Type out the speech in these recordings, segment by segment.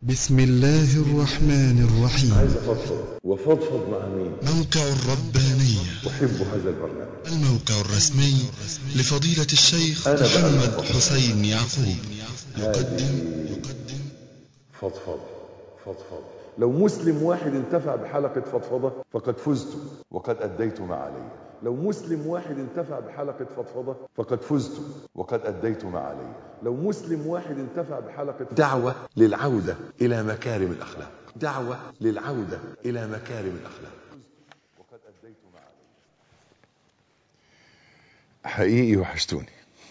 بسم الله الرحمن الرحيم عايز افضفض وفضفض مع مين موقع الربانية احب هذا البرنامج الموقع الرسمي لفضيلة الشيخ أنا بقى محمد أفضل. حسين يعقوب يقدم هذه فضفض فضفض لو مسلم واحد انتفع بحلقة فضفضة فقد فزت وقد أديت ما علي لو مسلم واحد انتفع بحلقة فضفضة فقد فزت وقد أديت ما علي لو مسلم واحد انتفع بحلقة دعوة للعودة إلى مكارم الأخلاق دعوة للعودة إلى مكارم الأخلاق وقد أديت ما علي حقيقي وحشتوني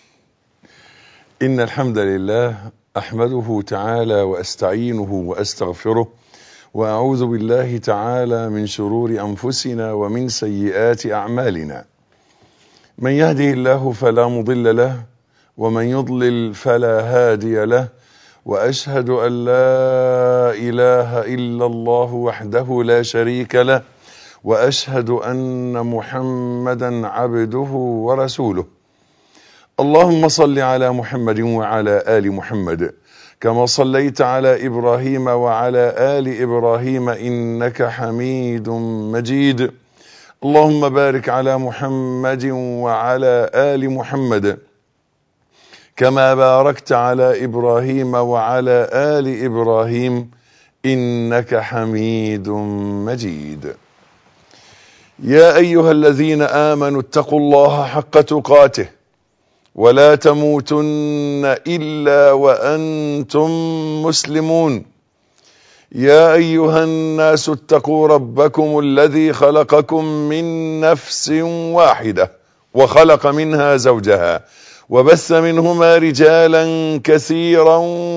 إن الحمد لله أحمده تعالى وأستعينه وأستغفره وأعوذ بالله تعالى من شرور أنفسنا ومن سيئات أعمالنا من يهده الله فلا مضل له ومن يضلل فلا هادي له وأشهد أن لا إله إلا الله وحده لا شريك له وأشهد أن محمدا عبده ورسوله اللهم صل على محمد وعلى آل محمد كما صليت على إبراهيم وعلى آل إبراهيم إنك حميد مجيد اللهم بارك على محمد وعلى آل محمد كما باركت على إبراهيم وعلى آل إبراهيم إنك حميد مجيد يا أيها الذين آمنوا اتقوا الله حق تقاته ولا تموتن الا وانتم مسلمون يا ايها الناس اتقوا ربكم الذي خلقكم من نفس واحده وخلق منها زوجها وبث منهما رجالا كثيرا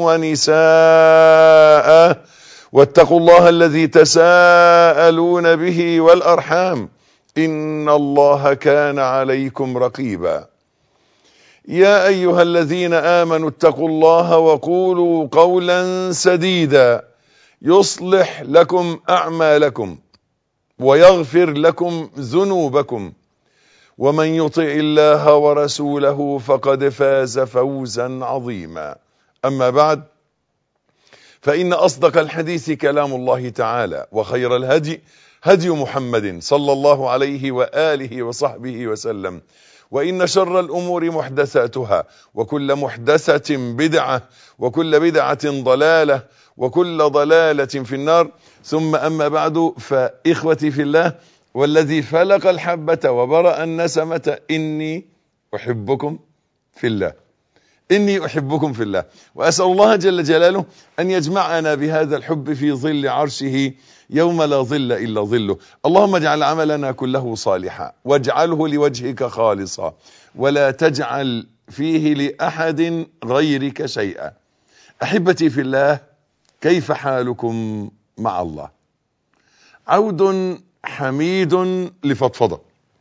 ونساء واتقوا الله الذي تساءلون به والارحام ان الله كان عليكم رقيبا يا ايها الذين امنوا اتقوا الله وقولوا قولا سديدا يصلح لكم اعمالكم ويغفر لكم ذنوبكم ومن يطع الله ورسوله فقد فاز فوزا عظيما اما بعد فان اصدق الحديث كلام الله تعالى وخير الهدي هدي محمد صلى الله عليه واله وصحبه وسلم وإن شر الأمور محدثاتها وكل محدثة بدعة وكل بدعة ضلالة وكل ضلالة في النار ثم أما بعد فإخوتي في الله والذي فلق الحبة وبرأ النسمة إني أحبكم في الله إني أحبكم في الله وأسأل الله جل جلاله أن يجمعنا بهذا الحب في ظل عرشه يوم لا ظل إلا ظله اللهم اجعل عملنا كله صالحا واجعله لوجهك خالصا ولا تجعل فيه لأحد غيرك شيئا أحبتي في الله كيف حالكم مع الله عود حميد لفضفضة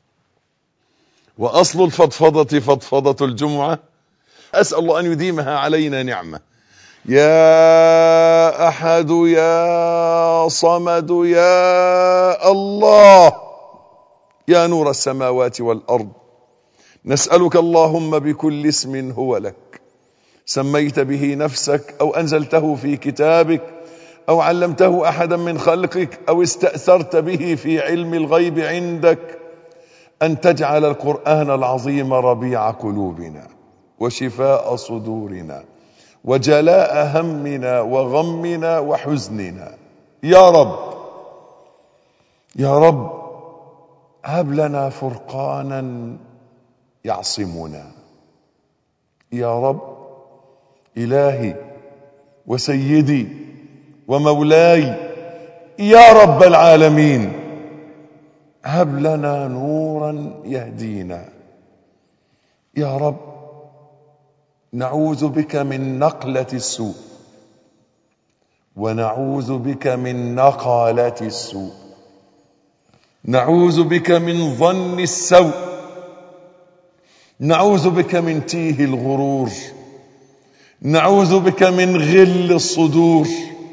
وأصل الفضفضة فضفضة الجمعة أسأل الله أن يديمها علينا نعمة يا أحد يا صمد يا الله يا نور السماوات والأرض نسألك اللهم بكل اسم هو لك سميت به نفسك أو أنزلته في كتابك أو علمته أحدا من خلقك أو استأثرت به في علم الغيب عندك أن تجعل القرآن العظيم ربيع قلوبنا وشفاء صدورنا وجلاء همنا وغمنا وحزننا يا رب يا رب هب لنا فرقانا يعصمنا يا رب إلهي وسيدي ومولاي يا رب العالمين هب لنا نورا يهدينا يا رب نعوذ بك من نقلة السوء ونعوذ بك من نقالة السوء نعوذ بك من ظن السوء نعوذ بك من تيه الغرور نعوذ بك من غل الصدور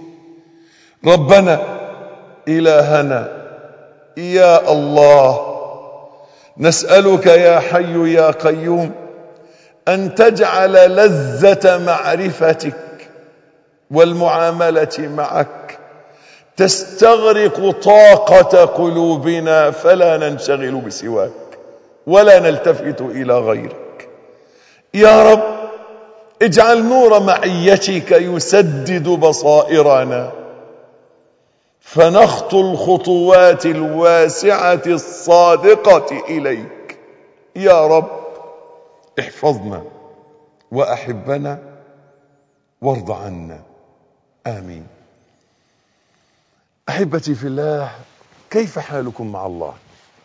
ربنا إلهنا يا الله نسألك يا حي يا قيوم أن تجعل لذة معرفتك والمعاملة معك تستغرق طاقة قلوبنا فلا ننشغل بسواك ولا نلتفت إلى غيرك يا رب اجعل نور معيتك يسدد بصائرنا فنخطو الخطوات الواسعة الصادقة إليك يا رب احفظنا وأحبنا وارض عنا آمين أحبتي في الله كيف حالكم مع الله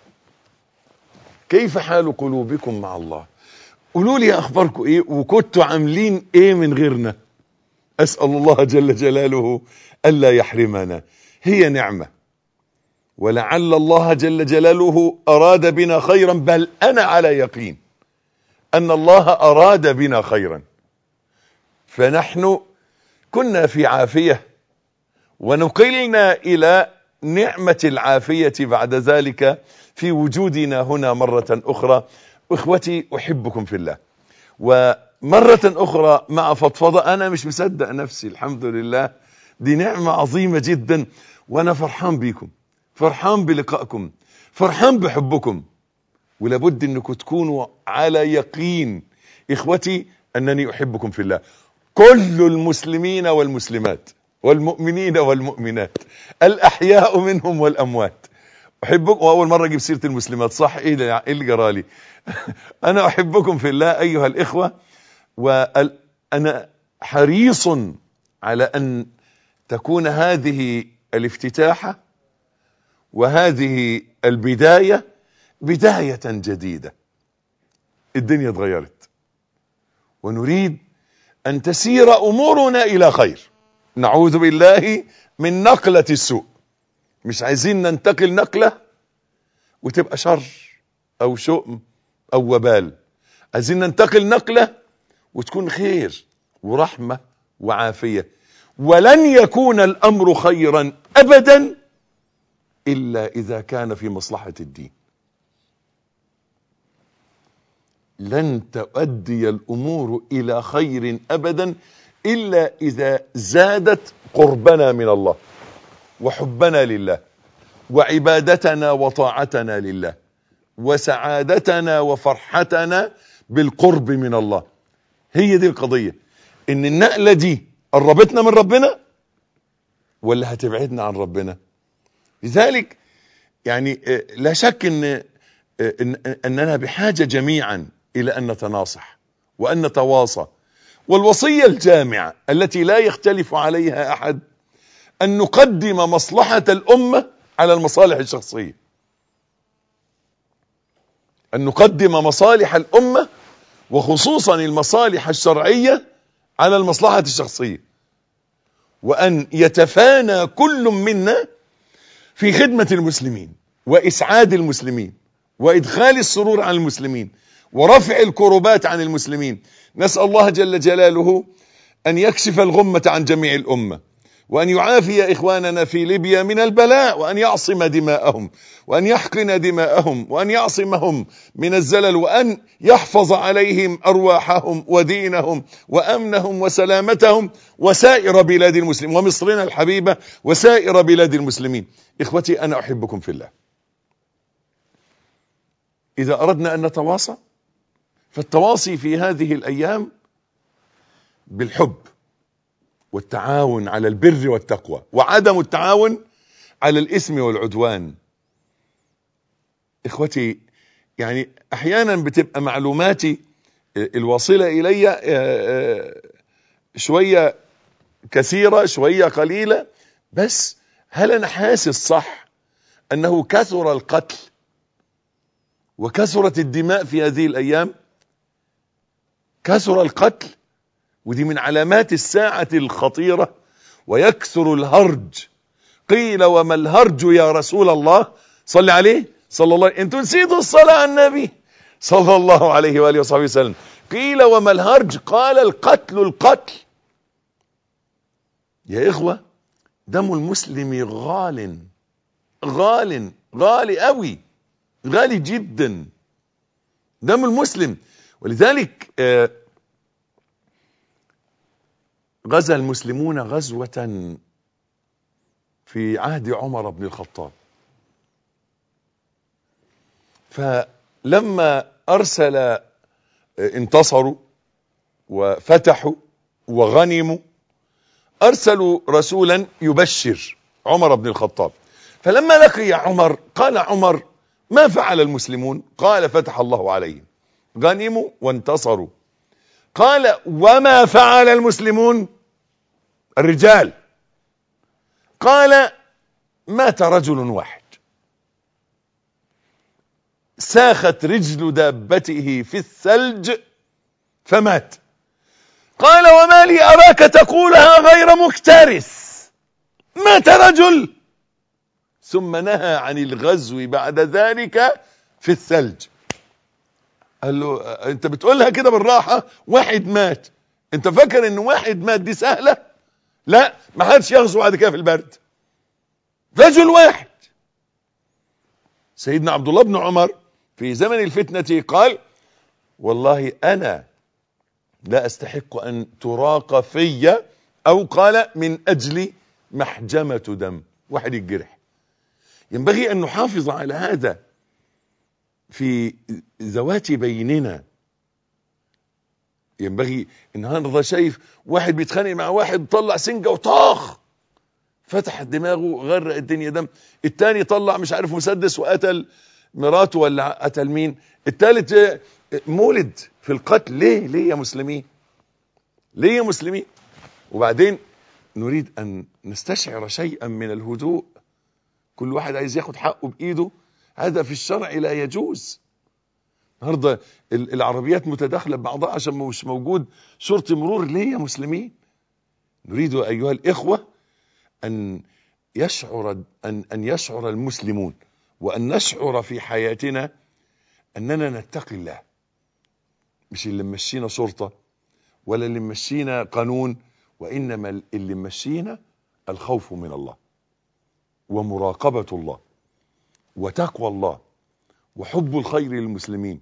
كيف حال قلوبكم مع الله قولوا لي أخباركم إيه وكنتوا عاملين إيه من غيرنا أسأل الله جل جلاله ألا يحرمنا هي نعمة ولعل الله جل جلاله أراد بنا خيرا بل أنا على يقين أن الله أراد بنا خيرا فنحن كنا في عافية ونقلنا إلى نعمة العافية بعد ذلك في وجودنا هنا مرة أخرى إخوتي أحبكم في الله ومرة أخرى مع فضفضة أنا مش مصدق نفسي الحمد لله دي نعمة عظيمة جدا وأنا فرحان بيكم فرحان بلقائكم فرحان بحبكم ولابد أنكم تكونوا على يقين إخوتي أنني أحبكم في الله كل المسلمين والمسلمات والمؤمنين والمؤمنات الأحياء منهم والأموات أحبكم وأول مرة أجيب سيرة المسلمات صح إيه اللي جرالي أنا أحبكم في الله أيها الإخوة وأنا حريص على أن تكون هذه الافتتاحة وهذه البداية بداية جديدة الدنيا اتغيرت ونريد أن تسير أمورنا إلى خير نعوذ بالله من نقلة السوء مش عايزين ننتقل نقلة وتبقى شر أو شؤم أو وبال عايزين ننتقل نقلة وتكون خير ورحمة وعافية ولن يكون الأمر خيرا أبدا إلا إذا كان في مصلحة الدين لن تؤدي الأمور إلى خير أبدا إلا إذا زادت قربنا من الله وحبنا لله وعبادتنا وطاعتنا لله وسعادتنا وفرحتنا بالقرب من الله هي دي القضية ان النقلة دي قربتنا من ربنا ولا هتبعدنا عن ربنا لذلك يعني لا شك ان اننا بحاجة جميعا الى ان نتناصح وان نتواصى والوصية الجامعة التي لا يختلف عليها احد ان نقدم مصلحة الامة على المصالح الشخصية ان نقدم مصالح الامة وخصوصا المصالح الشرعية على المصلحة الشخصية وان يتفانى كل منا في خدمة المسلمين واسعاد المسلمين وادخال السرور على المسلمين ورفع الكربات عن المسلمين نسأل الله جل جلاله ان يكشف الغمة عن جميع الامة وأن يعافي إخواننا في ليبيا من البلاء وأن يعصم دماءهم وأن يحقن دماءهم وأن يعصمهم من الزلل وأن يحفظ عليهم أرواحهم ودينهم وأمنهم وسلامتهم وسائر بلاد المسلمين ومصرنا الحبيبة وسائر بلاد المسلمين إخوتي أنا أحبكم في الله إذا أردنا أن نتواصى فالتواصي في هذه الأيام بالحب والتعاون على البر والتقوى وعدم التعاون على الاسم والعدوان اخوتي يعني احيانا بتبقى معلوماتي الواصلة الي شوية كثيرة شوية قليلة بس هل انا حاسس صح انه كثر القتل وكثرت الدماء في هذه الايام كثر القتل ودي من علامات الساعة الخطيرة ويكثر الهرج قيل وما الهرج يا رسول الله صلى عليه صلى الله عليه انتوا نسيتوا الصلاة على النبي صلى الله عليه وآله وصحبه وسلم قيل وما الهرج قال القتل القتل يا إخوة دم المسلم غال غال غالي قوي غالي جدا دم المسلم ولذلك آه غزا المسلمون غزوة في عهد عمر بن الخطاب فلما أرسل انتصروا وفتحوا وغنموا أرسلوا رسولا يبشر عمر بن الخطاب فلما لقي عمر قال عمر ما فعل المسلمون قال فتح الله عليهم غنموا وانتصروا قال وما فعل المسلمون الرجال قال مات رجل واحد ساخت رجل دابته في الثلج فمات قال وما لي أراك تقولها غير مكترث مات رجل ثم نهى عن الغزو بعد ذلك في الثلج قال له انت بتقولها كده بالراحة واحد مات انت فاكر ان واحد مات دي سهلة لا ما حدش يغزو بعد كده في البرد رجل واحد سيدنا عبد الله بن عمر في زمن الفتنة قال والله انا لا استحق ان تراق في او قال من اجل محجمة دم واحد الجرح ينبغي ان نحافظ على هذا في ذوات بيننا ينبغي النهارده شايف واحد بيتخانق مع واحد طلع سنجه وطاخ فتح دماغه غرق الدنيا دم التاني طلع مش عارف مسدس وقتل مراته ولا قتل مين التالت مولد في القتل ليه ليه يا مسلمين ليه يا مسلمين وبعدين نريد ان نستشعر شيئا من الهدوء كل واحد عايز ياخد حقه بايده هذا في الشرع لا يجوز النهارده العربيات متداخله ببعضها عشان مش موجود شرطي مرور ليه يا مسلمين نريد ايها الاخوه ان يشعر ان ان يشعر المسلمون وان نشعر في حياتنا اننا نتقي الله مش اللي مشينا شرطه ولا اللي مشينا قانون وانما اللي مشينا الخوف من الله ومراقبه الله وتقوى الله وحب الخير للمسلمين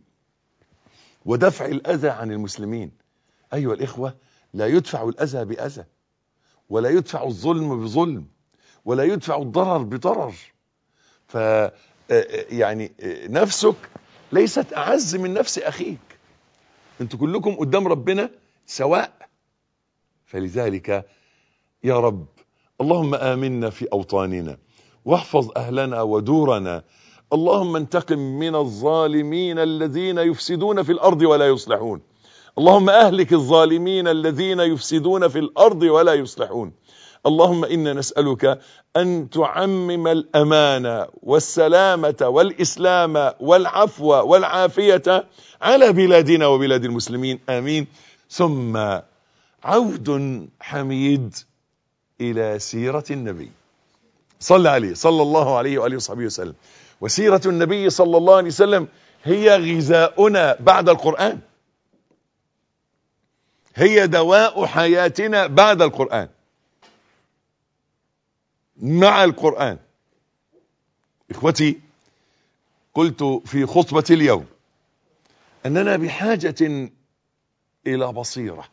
ودفع الأذى عن المسلمين أيها الإخوة لا يدفع الأذى بأذى ولا يدفع الظلم بظلم ولا يدفع الضرر بضرر ف يعني نفسك ليست أعز من نفس أخيك انتوا كلكم قدام ربنا سواء فلذلك يا رب اللهم آمنا في أوطاننا واحفظ أهلنا ودورنا اللهم انتقم من الظالمين الذين يفسدون في الأرض ولا يصلحون اللهم أهلك الظالمين الذين يفسدون في الأرض ولا يصلحون اللهم إنا نسألك أن تعمم الأمانة والسلامة والإسلام والعفو والعافية على بلادنا وبلاد المسلمين آمين ثم عود حميد إلى سيرة النبي صلى عليه صلى الله عليه وآله وصحبه وسلم وسيرة النبي صلى الله عليه وسلم هي غذاؤنا بعد القرآن هي دواء حياتنا بعد القرآن مع القرآن إخوتي قلت في خطبة اليوم أننا بحاجة إلى بصيرة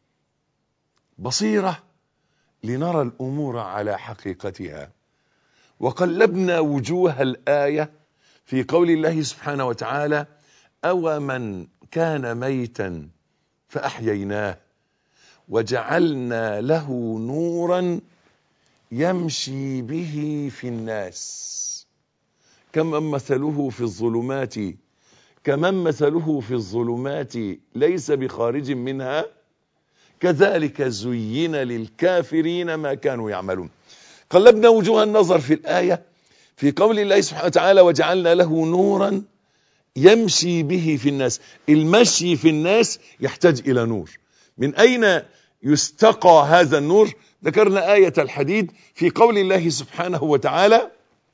بصيرة لنرى الأمور على حقيقتها وقلبنا وجوه الآية في قول الله سبحانه وتعالى أو من كان ميتا فأحييناه وجعلنا له نورا يمشي به في الناس كمن مثله في الظلمات كمن مثله في الظلمات ليس بخارج منها كذلك زين للكافرين ما كانوا يعملون قلبنا وجوه النظر في الآية في قول الله سبحانه وتعالى وجعلنا له نورا يمشي به في الناس المشي في الناس يحتاج إلى نور من أين يستقى هذا النور ذكرنا آية الحديد في قول الله سبحانه وتعالى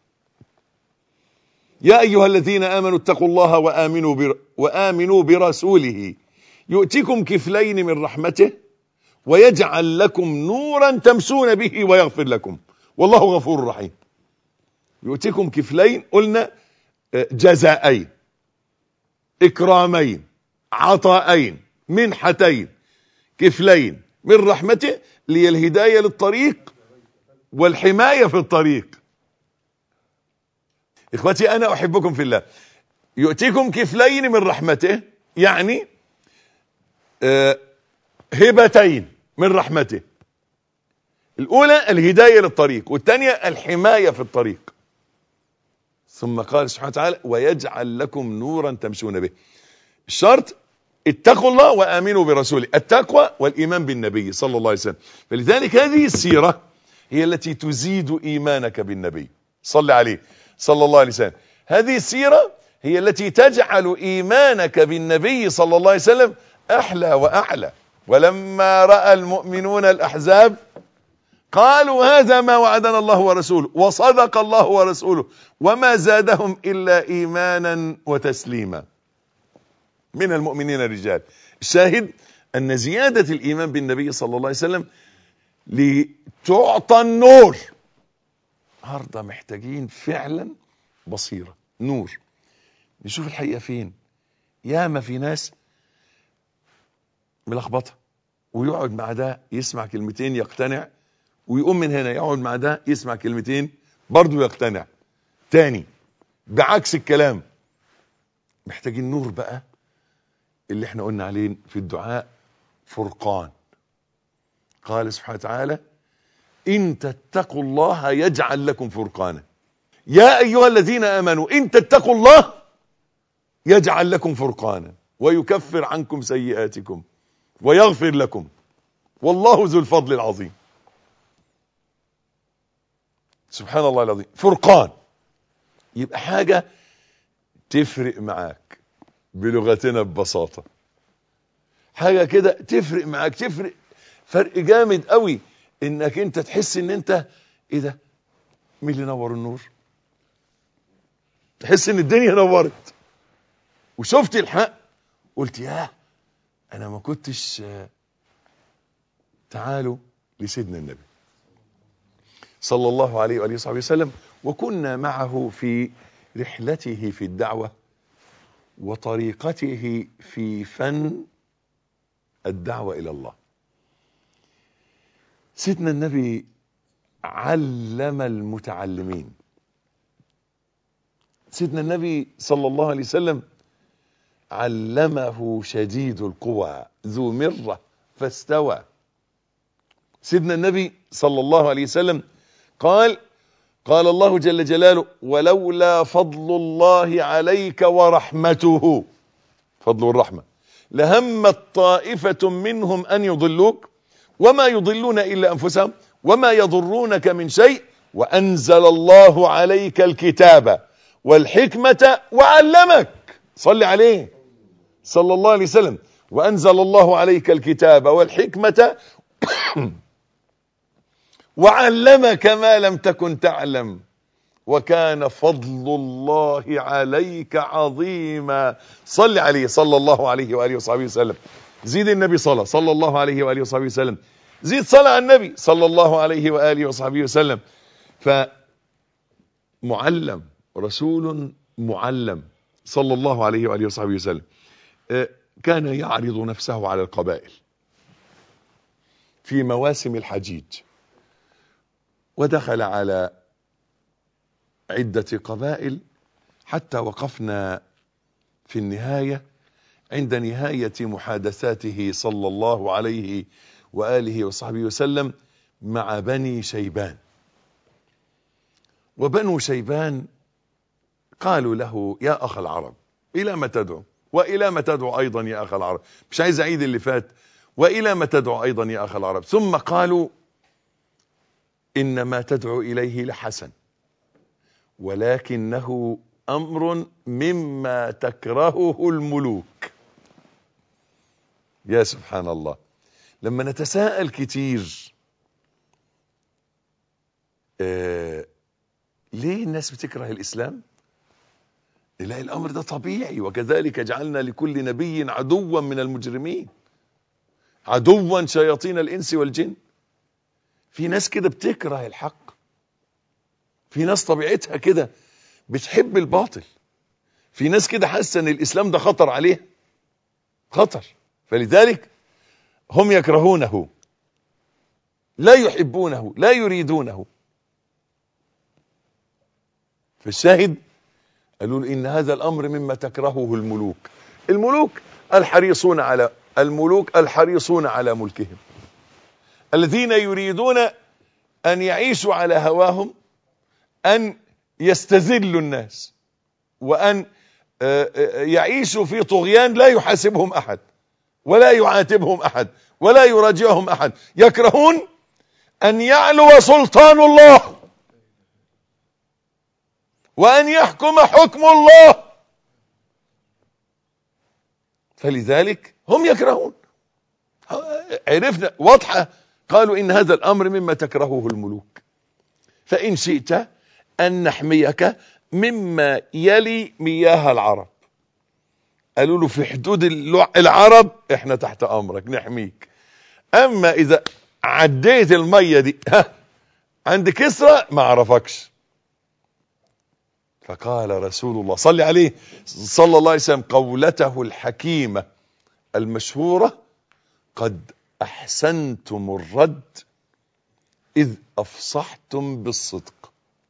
يا أيها الذين آمنوا اتقوا الله وآمنوا, بر وآمنوا برسوله يؤتكم كفلين من رحمته ويجعل لكم نورا تمسون به ويغفر لكم والله غفور رحيم يؤتكم كفلين قلنا جزاءين اكرامين عطاءين منحتين كفلين من رحمته لي الهداية للطريق والحماية في الطريق إخوتي أنا أحبكم في الله يؤتيكم كفلين من رحمته يعني آه هبتين من رحمته الأولى الهداية للطريق والثانية الحماية في الطريق ثم قال سبحانه وتعالى ويجعل لكم نورا تمشون به الشرط اتقوا الله وآمنوا برسوله التقوى والإيمان بالنبي صلى الله عليه وسلم فلذلك هذه السيرة هي التي تزيد إيمانك بالنبي صلى عليه صلى الله عليه وسلم هذه السيرة هي التي تجعل إيمانك بالنبي صلى الله عليه وسلم أحلى وأعلى ولما رأى المؤمنون الأحزاب قالوا هذا ما وعدنا الله ورسوله وصدق الله ورسوله وما زادهم إلا إيمانا وتسليما من المؤمنين الرجال الشاهد أن زيادة الإيمان بالنبي صلى الله عليه وسلم لتعطى النور النهارده محتاجين فعلا بصيرة نور نشوف الحقيقة فين ياما في ناس ملخبطة ويقعد مع ده يسمع كلمتين يقتنع ويقوم من هنا يقعد مع ده يسمع كلمتين برضه يقتنع تاني بعكس الكلام محتاجين نور بقى اللي احنا قلنا عليه في الدعاء فرقان قال سبحانه وتعالى إن تتقوا الله يجعل لكم فرقانا يا أيها الذين آمنوا إن تتقوا الله يجعل لكم فرقانا ويكفر عنكم سيئاتكم ويغفر لكم والله ذو الفضل العظيم سبحان الله العظيم فرقان يبقى حاجة تفرق معاك بلغتنا ببساطة حاجة كده تفرق معاك تفرق فرق جامد قوي انك انت تحس ان انت ايه ده مين اللي نور النور تحس ان الدنيا نورت وشفت الحق قلت ياه انا ما كنتش تعالوا لسيدنا النبي صلى الله عليه وآله وصحبه وسلم وكنا معه في رحلته في الدعوة وطريقته في فن الدعوة إلى الله سيدنا النبي علم المتعلمين سيدنا النبي صلى الله عليه وسلم علمه شديد القوى ذو مرة فاستوى سيدنا النبي صلى الله عليه وسلم قال قال الله جل جلاله ولولا فضل الله عليك ورحمته فضل الرحمة لهمت طائفة منهم أن يضلوك وما يضلون إلا أنفسهم وما يضرونك من شيء وأنزل الله عليك الكتاب والحكمة وعلمك صل عليه صلى الله عليه وسلم وأنزل الله عليك الكتاب والحكمة وعلمك ما لم تكن تعلم وكان فضل الله عليك عظيما صل عليه صلى الله عليه وآله وصحبه وسلم زيد النبي صلى صلى الله عليه وآله وصحبه وسلم زيد صلى على النبي صلى الله عليه وآله وصحبه وسلم فمعلم رسول معلم صلى الله عليه وآله وصحبه وسلم كان يعرض نفسه على القبائل في مواسم الحجيج ودخل على عدة قبائل حتى وقفنا في النهاية عند نهاية محادثاته صلى الله عليه وآله وصحبه وسلم مع بني شيبان وبنو شيبان قالوا له يا أخ العرب إلى ما تدعو وإلى ما تدعو أيضا يا أخ العرب مش عايز أعيد اللي فات وإلى ما تدعو أيضا يا أخ العرب ثم قالوا إن ما تدعو إليه لحسن ولكنه أمر مما تكرهه الملوك يا سبحان الله لما نتساءل كتير آه ليه الناس بتكره الإسلام لا الأمر ده طبيعي وكذلك جعلنا لكل نبي عدوا من المجرمين عدوا شياطين الإنس والجن في ناس كده بتكره الحق في ناس طبيعتها كده بتحب الباطل في ناس كده حاسه ان الاسلام ده خطر عليه خطر فلذلك هم يكرهونه لا يحبونه لا يريدونه فالشاهد قالوا له إن هذا الأمر مما تكرهه الملوك الملوك الحريصون على الملوك الحريصون على ملكهم الذين يريدون أن يعيشوا على هواهم أن يستذلوا الناس وأن يعيشوا في طغيان لا يحاسبهم أحد ولا يعاتبهم أحد ولا يراجعهم أحد يكرهون أن يعلو سلطان الله وأن يحكم حكم الله فلذلك هم يكرهون عرفنا واضحة قالوا إن هذا الأمر مما تكرهه الملوك فإن شئت أن نحميك مما يلي مياه العرب قالوا له في حدود العرب احنا تحت أمرك نحميك أما إذا عديت المية دي ها عند كسرى ما عرفكش فقال رسول الله صلى عليه صلى الله عليه وسلم قولته الحكيمة المشهورة قد أحسنتم الرد إذ أفصحتم بالصدق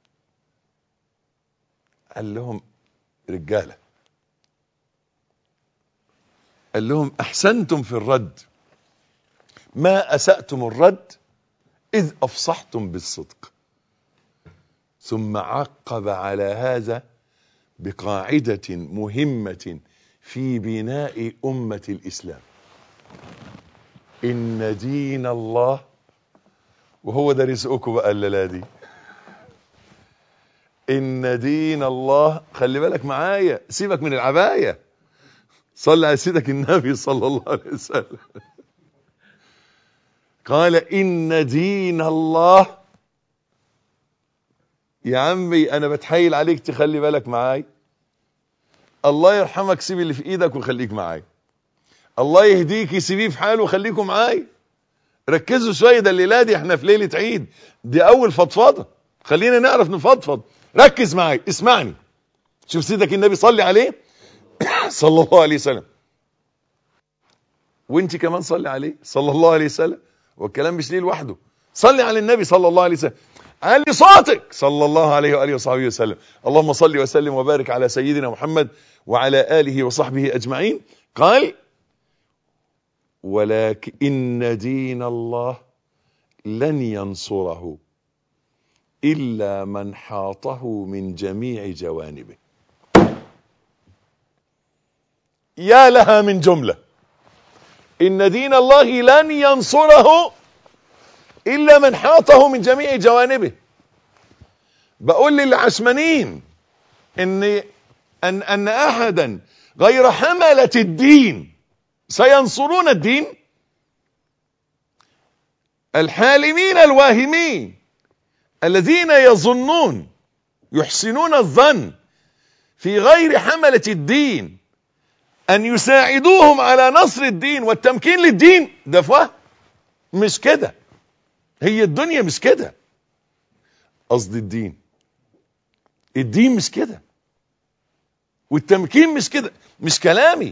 قال لهم رجالة قال لهم أحسنتم في الرد ما أسأتم الرد إذ أفصحتم بالصدق ثم عقب على هذا بقاعدة مهمة في بناء أمة الإسلام إن دين الله وهو ده رزقكم بقى الليلة دي إن دين الله خلي بالك معايا سيبك من العباية صلى على سيدك النبي صلى الله عليه وسلم قال إن دين الله يا عمي أنا بتحايل عليك تخلي بالك معاي الله يرحمك سيب اللي في إيدك وخليك معاي الله يهديك سيبيه في حاله وخليكم معاي ركزوا شوية ده الليلة دي احنا في ليلة عيد دي أول فضفضة خلينا نعرف نفضفض ركز معاي اسمعني شوف سيدك النبي صلي عليه صلى الله عليه وسلم وانت كمان صلي عليه صلى الله عليه وسلم والكلام مش ليه لوحده صلي على النبي صلى الله عليه وسلم علي صوتك صلى الله عليه وآله وصحبه وسلم اللهم صل وسلم وبارك على سيدنا محمد وعلى آله وصحبه أجمعين قال ولكن إن دين الله لن ينصره إلا من حاطه من جميع جوانبه يا لها من جملة إن دين الله لن ينصره إلا من حاطه من جميع جوانبه بقول للعشمانين إن أن أن أحدا غير حملة الدين سينصرون الدين الحالمين الواهمين الذين يظنون يحسنون الظن في غير حملة الدين أن يساعدوهم على نصر الدين والتمكين للدين ده فهم مش كده هي الدنيا مش كده قصد الدين الدين مش كده والتمكين مش كده مش كلامي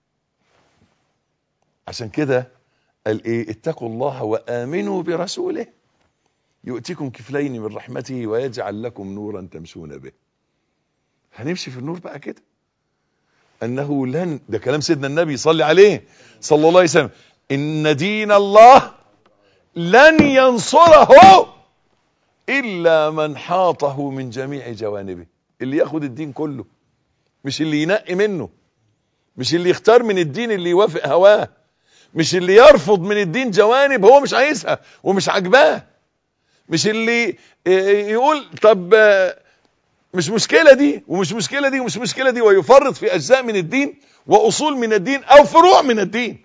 عشان كده قال ايه اتقوا الله وامنوا برسوله يؤتكم كفلين من رحمته ويجعل لكم نورا تمشون به هنمشي في النور بقى كده انه لن ده كلام سيدنا النبي صلى عليه صلى الله عليه وسلم ان دين الله لن ينصره الا من حاطه من جميع جوانبه اللي ياخد الدين كله مش اللي ينقي منه مش اللي يختار من الدين اللي يوافق هواه مش اللي يرفض من الدين جوانب هو مش عايزها ومش عاجباه مش اللي يقول طب مش مشكلة دي ومش مشكلة دي ومش مشكلة دي ويفرط في أجزاء من الدين وأصول من الدين أو فروع من الدين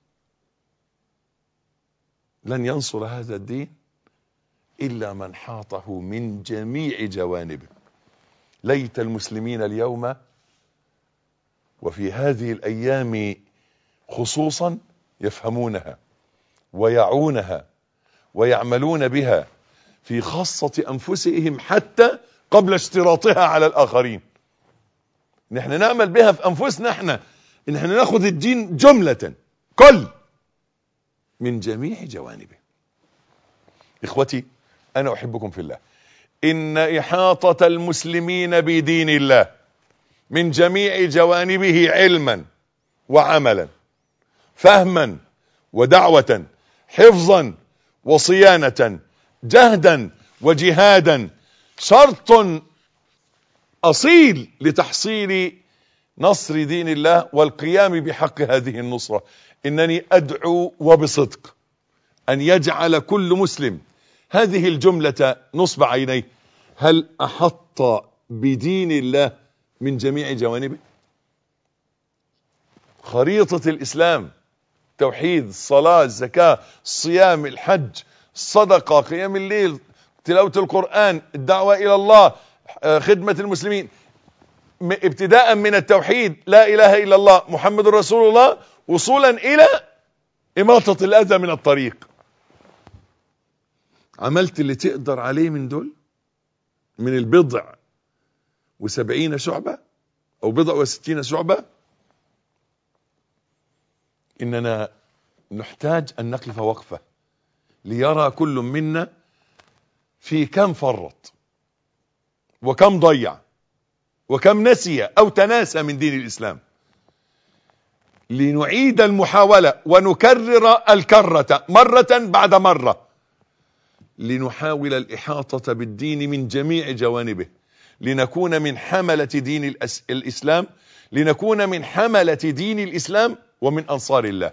لن ينصر هذا الدين إلا من حاطه من جميع جوانبه ليت المسلمين اليوم وفي هذه الأيام خصوصا يفهمونها ويعونها ويعملون بها في خاصة أنفسهم حتى قبل اشتراطها على الآخرين نحن نعمل بها في أنفسنا احنا ان احنا ناخد الدين جملة كل من جميع جوانبه اخوتي انا احبكم في الله ان احاطة المسلمين بدين الله من جميع جوانبه علما وعملا فهما ودعوة حفظا وصيانة جهدا وجهادا شرط اصيل لتحصيل نصر دين الله والقيام بحق هذه النصرة انني ادعو وبصدق ان يجعل كل مسلم هذه الجملة نصب عينيه هل احط بدين الله من جميع جوانبه خريطة الاسلام توحيد الصلاة الزكاة الصيام الحج الصدقة قيام الليل تلاوة القرآن الدعوة الى الله خدمة المسلمين ابتداء من التوحيد لا اله الا الله محمد رسول الله وصولا الى اماطة الاذى من الطريق عملت اللي تقدر عليه من دول من البضع وسبعين شعبة او بضع وستين شعبة اننا نحتاج ان نقف وقفة ليرى كل منا في كم فرط وكم ضيع وكم نسي او تناسى من دين الاسلام لنعيد المحاولة ونكرر الكرة مرة بعد مرة لنحاول الإحاطة بالدين من جميع جوانبه لنكون من حملة دين الأس... الإسلام لنكون من حملة دين الإسلام ومن أنصار الله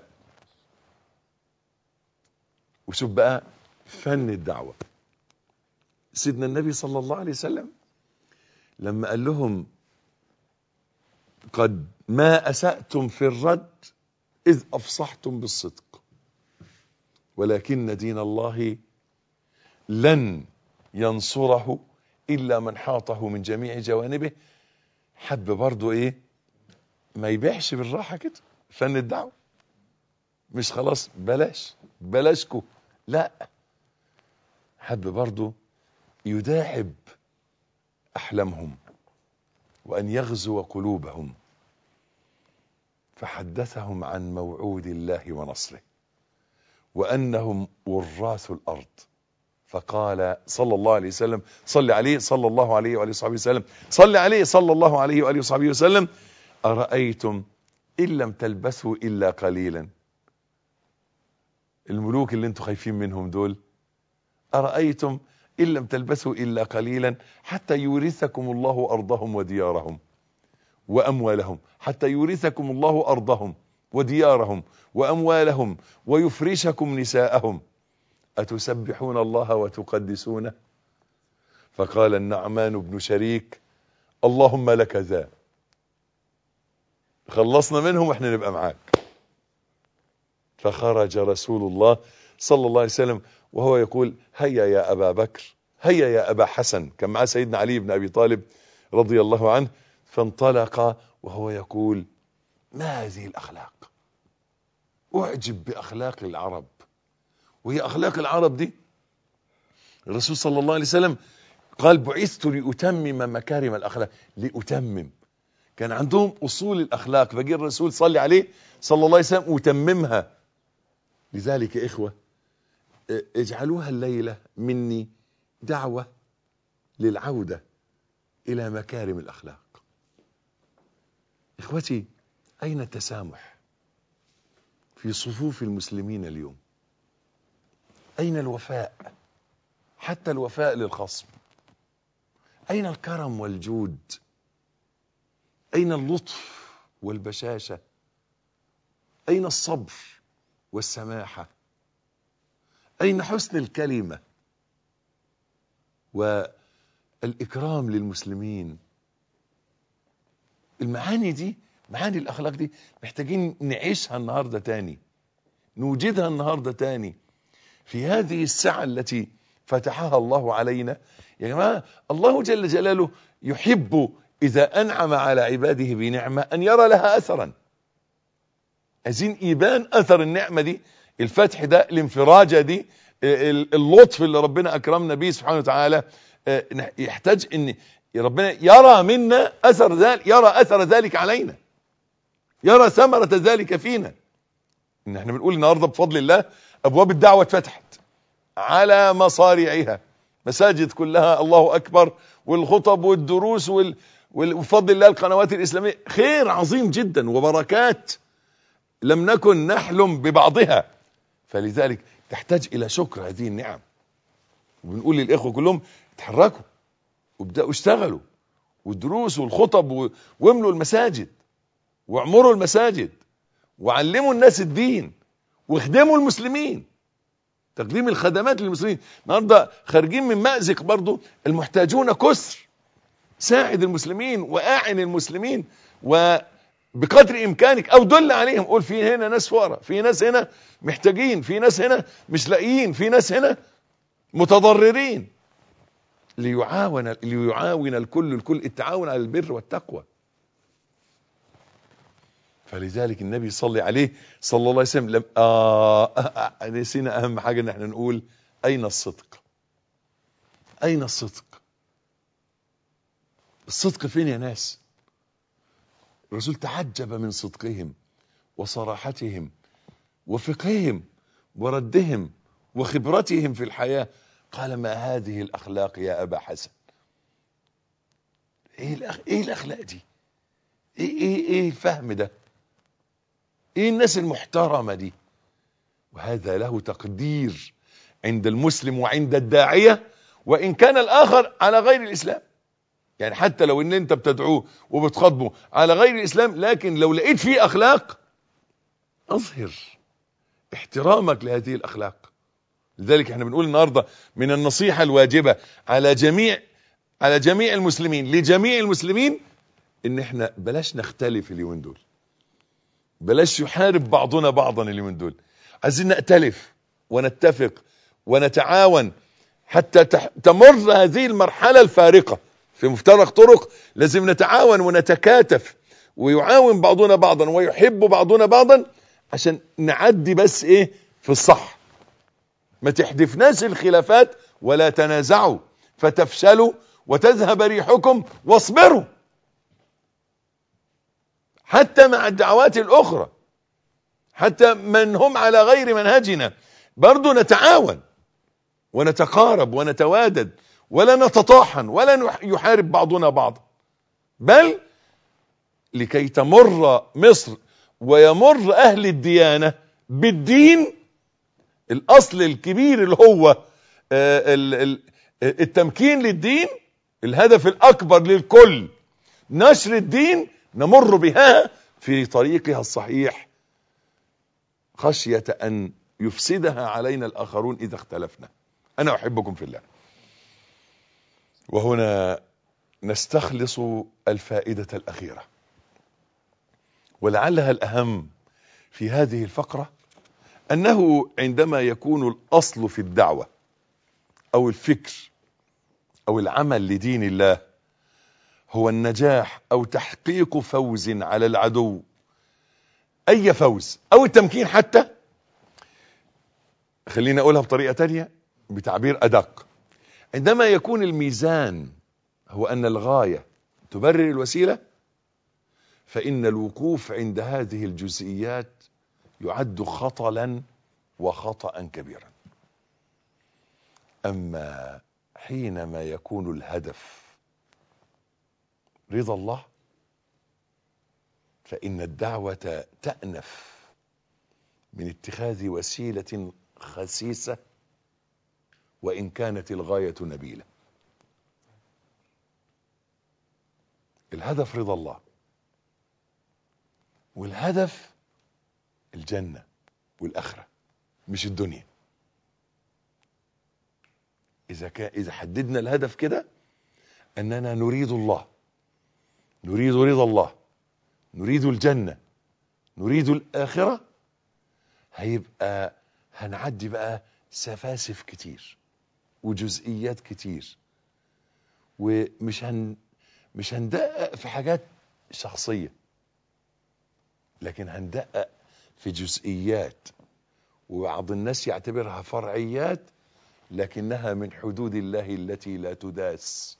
وشوف بقى فن الدعوة سيدنا النبي صلى الله عليه وسلم لما قال لهم قد ما أسأتم في الرد إذ أفصحتم بالصدق ولكن دين الله لن ينصره إلا من حاطه من جميع جوانبه حب برضو إيه ما يبيعش بالراحة كده فن الدعوة مش خلاص بلاش بلاشكو لا حب برضو يداعب أحلامهم وأن يغزو قلوبهم فحدثهم عن موعود الله ونصره وأنهم وراث الأرض فقال صلى الله عليه وسلم صل عليه صلى الله عليه وآله وصحبه وسلم صل عليه صلى الله عليه وآله وصحبه وسلم أرأيتم إن لم تلبثوا إلا قليلا الملوك اللي انتم خايفين منهم دول أرأيتم إن لم تلبثوا إلا قليلا حتى يورثكم الله أرضهم وديارهم وأموالهم حتى يورثكم الله أرضهم وديارهم وأموالهم ويفرشكم نساءهم أتسبحون الله وتقدسونه فقال النعمان بن شريك اللهم لك ذا خلصنا منهم واحنا نبقى معاك فخرج رسول الله صلى الله عليه وسلم وهو يقول هيا يا أبا بكر هيا يا أبا حسن كان معاه سيدنا علي بن أبي طالب رضي الله عنه فانطلق وهو يقول ما هذه الأخلاق أعجب بأخلاق العرب وهي أخلاق العرب دي الرسول صلى الله عليه وسلم قال بعثت لأتمم مكارم الأخلاق لأتمم كان عندهم أصول الأخلاق فجي الرسول صلي عليه صلى الله عليه وسلم وتممها لذلك يا إخوة اجعلوها الليلة مني دعوة للعودة إلى مكارم الأخلاق إخوتي أين التسامح في صفوف المسلمين اليوم أين الوفاء حتى الوفاء للخصم أين الكرم والجود أين اللطف والبشاشة أين الصبر والسماحة أين حسن الكلمة والإكرام للمسلمين المعاني دي معاني الأخلاق دي محتاجين نعيشها النهاردة تاني نوجدها النهاردة تاني في هذه الساعة التي فتحها الله علينا يا جماعة الله جل جلاله يحب إذا أنعم على عباده بنعمة أن يرى لها أثرا عايزين يبان أثر النعمة دي الفتح ده الانفراجة دي اللطف اللي ربنا أكرمنا به سبحانه وتعالى يحتاج أن ربنا يرى منا أثر ذلك يرى أثر ذلك علينا يرى ثمرة ذلك فينا إن احنا بنقول النهاردة بفضل الله أبواب الدعوة اتفتحت على مصاريعها مساجد كلها الله أكبر والخطب والدروس وال وفضل الله القنوات الإسلامية خير عظيم جدا وبركات لم نكن نحلم ببعضها فلذلك تحتاج إلى شكر هذه النعم وبنقول للإخوة كلهم اتحركوا وابدأوا اشتغلوا والدروس والخطب و... واملوا المساجد واعمروا المساجد وعلموا الناس الدين واخدموا المسلمين تقديم الخدمات للمسلمين النهارده خارجين من مأزق برضو المحتاجون كسر ساعد المسلمين واعن المسلمين وبقدر امكانك او دل عليهم قول في هنا ناس فقراء في ناس هنا محتاجين في ناس هنا مش لاقيين في ناس هنا متضررين ليعاون ليعاون الكل الكل التعاون على البر والتقوى فلذلك النبي صلى عليه صلى الله عليه وسلم لم آه آه نسينا اهم حاجه ان احنا نقول اين الصدق اين الصدق الصدق فين يا ناس الرسول تعجب من صدقهم وصراحتهم وفقههم وردهم وخبرتهم في الحياة قال ما هذه الأخلاق يا أبا حسن إيه, الأخ... إيه الأخلاق دي إيه, إيه, إيه الفهم ده إيه الناس المحترمة دي وهذا له تقدير عند المسلم وعند الداعية وإن كان الآخر على غير الإسلام يعني حتى لو ان انت بتدعوه وبتخاطبه على غير الاسلام لكن لو لقيت فيه اخلاق اظهر احترامك لهذه الاخلاق لذلك احنا بنقول النهارده من النصيحه الواجبه على جميع على جميع المسلمين لجميع المسلمين ان احنا بلاش نختلف اليومين دول بلاش يحارب بعضنا بعضا اليومين دول عايزين نأتلف ونتفق ونتعاون حتى تمر هذه المرحله الفارقه في مفترق طرق لازم نتعاون ونتكاتف ويعاون بعضنا بعضا ويحب بعضنا بعضا عشان نعدي بس ايه في الصح ما تحدفناش الخلافات ولا تنازعوا فتفشلوا وتذهب ريحكم واصبروا حتى مع الدعوات الاخرى حتى من هم على غير منهجنا برضو نتعاون ونتقارب ونتوادد ولا نتطاحن ولا يحارب بعضنا بعضا بل لكي تمر مصر ويمر اهل الديانة بالدين الاصل الكبير اللي هو التمكين للدين الهدف الاكبر للكل نشر الدين نمر بها في طريقها الصحيح خشية ان يفسدها علينا الاخرون اذا اختلفنا انا احبكم في الله وهنا نستخلص الفائدة الأخيرة ولعلها الأهم في هذه الفقرة أنه عندما يكون الأصل في الدعوة أو الفكر أو العمل لدين الله هو النجاح أو تحقيق فوز على العدو أي فوز أو التمكين حتى خلينا أقولها بطريقة تانية بتعبير أدق عندما يكون الميزان هو أن الغاية تبرر الوسيلة فإن الوقوف عند هذه الجزئيات يعد خطلا وخطأ كبيرا أما حينما يكون الهدف رضا الله فإن الدعوة تأنف من اتخاذ وسيلة خسيسة وإن كانت الغاية نبيلة الهدف رضا الله والهدف الجنة والآخرة مش الدنيا إذا كان إذا حددنا الهدف كده أننا نريد الله نريد رضا الله نريد الجنة نريد الآخرة هيبقى هنعدي بقى سفاسف كتير وجزئيات كتير ومش هن مش هندقق في حاجات شخصية لكن هندقق في جزئيات وبعض الناس يعتبرها فرعيات لكنها من حدود الله التي لا تداس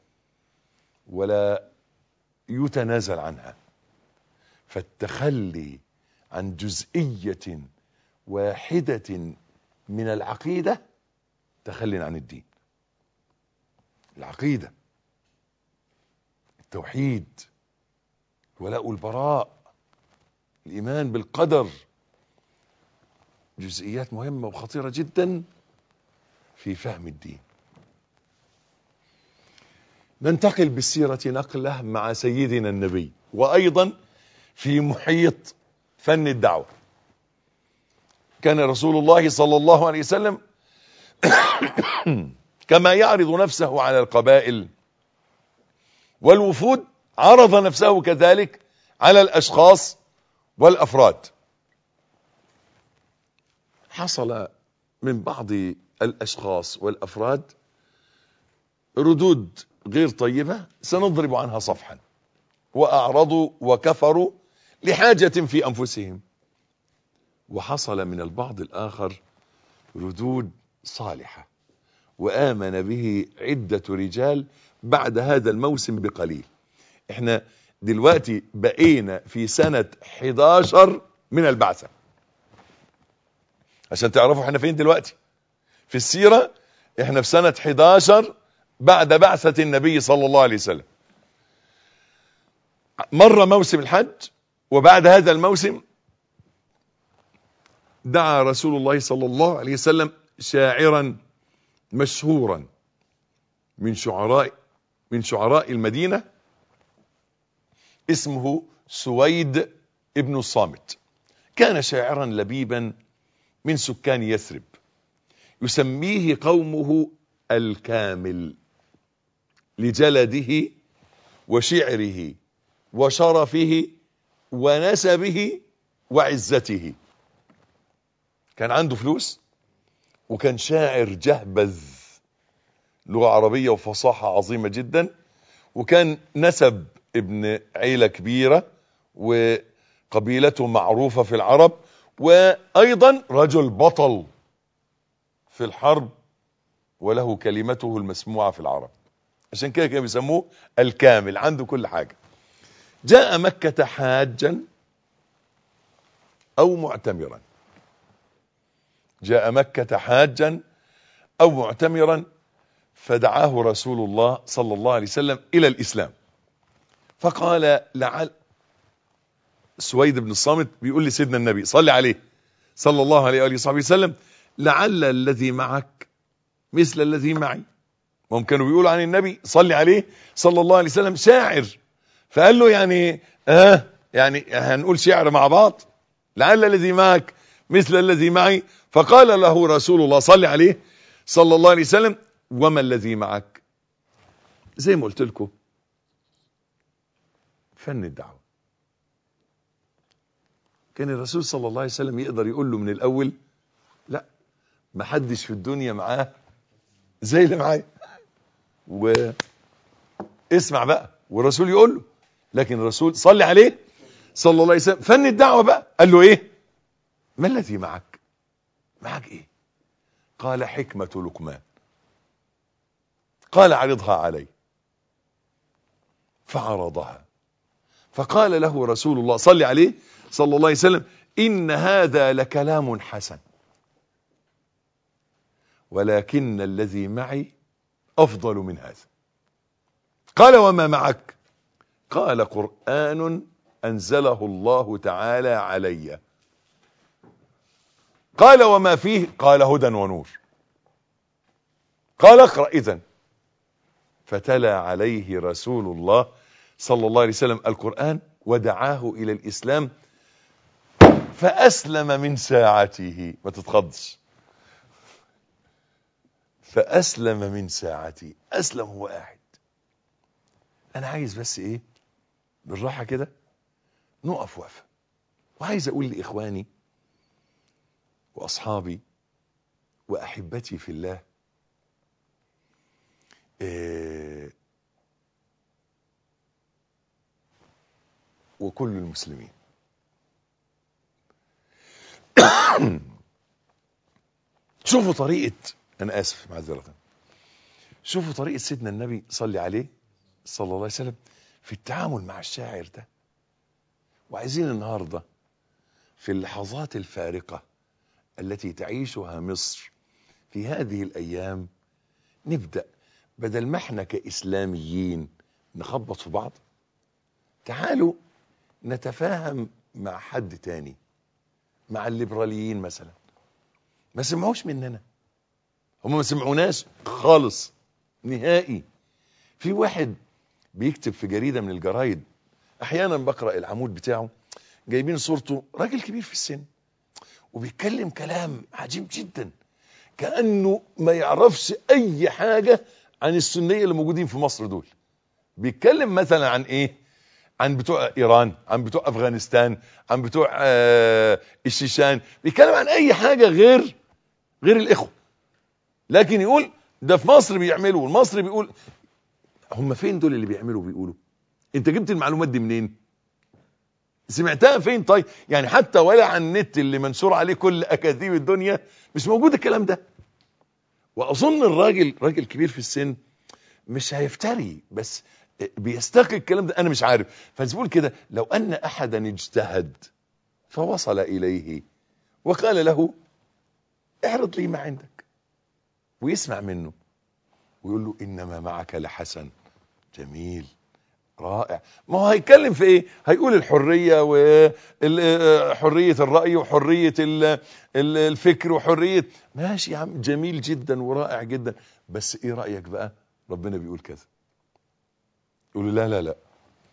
ولا يتنازل عنها فالتخلي عن جزئية واحدة من العقيدة تخلي عن الدين العقيدة التوحيد الولاء والبراء الإيمان بالقدر جزئيات مهمة وخطيرة جدا في فهم الدين ننتقل بالسيرة نقلة مع سيدنا النبي وأيضا في محيط فن الدعوة كان رسول الله صلى الله عليه وسلم كما يعرض نفسه على القبائل والوفود عرض نفسه كذلك على الأشخاص والأفراد حصل من بعض الأشخاص والأفراد ردود غير طيبة سنضرب عنها صفحا وأعرضوا وكفروا لحاجة في أنفسهم وحصل من البعض الآخر ردود صالحة وآمن به عدة رجال بعد هذا الموسم بقليل احنا دلوقتي بقينا في سنة 11 من البعثة عشان تعرفوا احنا فين دلوقتي في السيرة احنا في سنة 11 بعد بعثة النبي صلى الله عليه وسلم مر موسم الحج وبعد هذا الموسم دعا رسول الله صلى الله عليه وسلم شاعرا مشهورا من شعراء من شعراء المدينة اسمه سويد ابن الصامت كان شاعرا لبيبا من سكان يثرب يسميه قومه الكامل لجلده وشعره وشرفه ونسبه وعزته كان عنده فلوس وكان شاعر جهبذ لغة عربية وفصاحة عظيمة جدا وكان نسب ابن عيلة كبيرة وقبيلته معروفة في العرب وأيضا رجل بطل في الحرب وله كلمته المسموعة في العرب عشان كده كانوا بيسموه الكامل عنده كل حاجة جاء مكة حاجا أو معتمرا جاء مكة حاجا أو معتمرا فدعاه رسول الله صلى الله عليه وسلم إلى الإسلام فقال لعل سويد بن الصامت بيقول لسيدنا النبي صلي عليه صلى الله عليه وآله وصحبه وسلم لعل الذي معك مثل الذي معي هم كانوا بيقولوا عن النبي صلي عليه صلى الله عليه وسلم شاعر فقال له يعني اه يعني هنقول شعر مع بعض لعل الذي معك مثل الذي معي فقال له رسول الله صلى عليه صلى الله عليه وسلم وما الذي معك زي ما قلت لكم فن الدعوة كان الرسول صلى الله عليه وسلم يقدر يقول له من الأول لا ما حدش في الدنيا معاه زي اللي معايا واسمع بقى والرسول يقول له لكن الرسول صلي عليه صلى الله عليه وسلم فن الدعوة بقى قال له ايه ما الذي معك معك ايه قال حكمة لقمان قال عرضها علي فعرضها فقال له رسول الله صلى عليه صلى الله عليه وسلم إن هذا لكلام حسن ولكن الذي معي أفضل من هذا قال وما معك قال قرآن أنزله الله تعالى علي قال وما فيه قال هدى ونور قال اقرأ إذن فتلا عليه رسول الله صلى الله عليه وسلم القرآن ودعاه إلى الإسلام فأسلم من ساعته ما تتخضش فأسلم من ساعتي أسلم هو قاعد أنا عايز بس إيه بالراحة كده نقف وقفة وعايز أقول لإخواني وأصحابي وأحبتي في الله إيه وكل المسلمين شوفوا طريقة أنا آسف معذرة شوفوا طريقة سيدنا النبي صلي عليه صلى الله عليه وسلم في التعامل مع الشاعر ده وعايزين النهاردة في اللحظات الفارقة التي تعيشها مصر في هذه الايام نبدا بدل ما احنا كاسلاميين نخبط في بعض تعالوا نتفاهم مع حد تاني مع الليبراليين مثلا ما سمعوش مننا هم ما سمعوناش خالص نهائي في واحد بيكتب في جريدة من الجرايد احيانا بقرأ العمود بتاعه جايبين صورته راجل كبير في السن وبيتكلم كلام عجيب جدا كأنه ما يعرفش اي حاجة عن السنية اللي موجودين في مصر دول بيتكلم مثلا عن ايه عن بتوع ايران عن بتوع افغانستان عن بتوع آه الشيشان بيتكلم عن اي حاجة غير غير الاخوة لكن يقول ده في مصر بيعملوا والمصري بيقول هم فين دول اللي بيعملوا وبيقولوا انت جبت المعلومات دي منين سمعتها فين طيب يعني حتى ولا على النت اللي منشور عليه كل اكاذيب الدنيا مش موجود الكلام ده واظن الراجل راجل كبير في السن مش هيفتري بس بيستقي الكلام ده انا مش عارف فنقول كده لو ان احدا اجتهد فوصل اليه وقال له اعرض لي ما عندك ويسمع منه ويقول له انما معك لحسن جميل رائع ما هو هيتكلم في ايه هيقول الحرية وحرية الرأي وحرية الفكر وحرية ماشي يا عم جميل جدا ورائع جدا بس ايه رأيك بقى ربنا بيقول كذا يقول له لا لا لا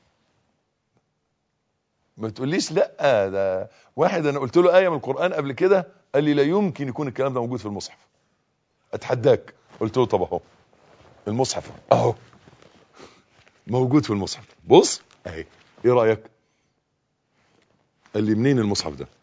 ما تقوليش لا ده واحد انا قلت له آية من القرآن قبل كده قال لي لا يمكن يكون الكلام ده موجود في المصحف اتحداك قلت له طب اهو المصحف اهو موجود في المصحف بص اهي ايه رايك قال لي منين المصحف ده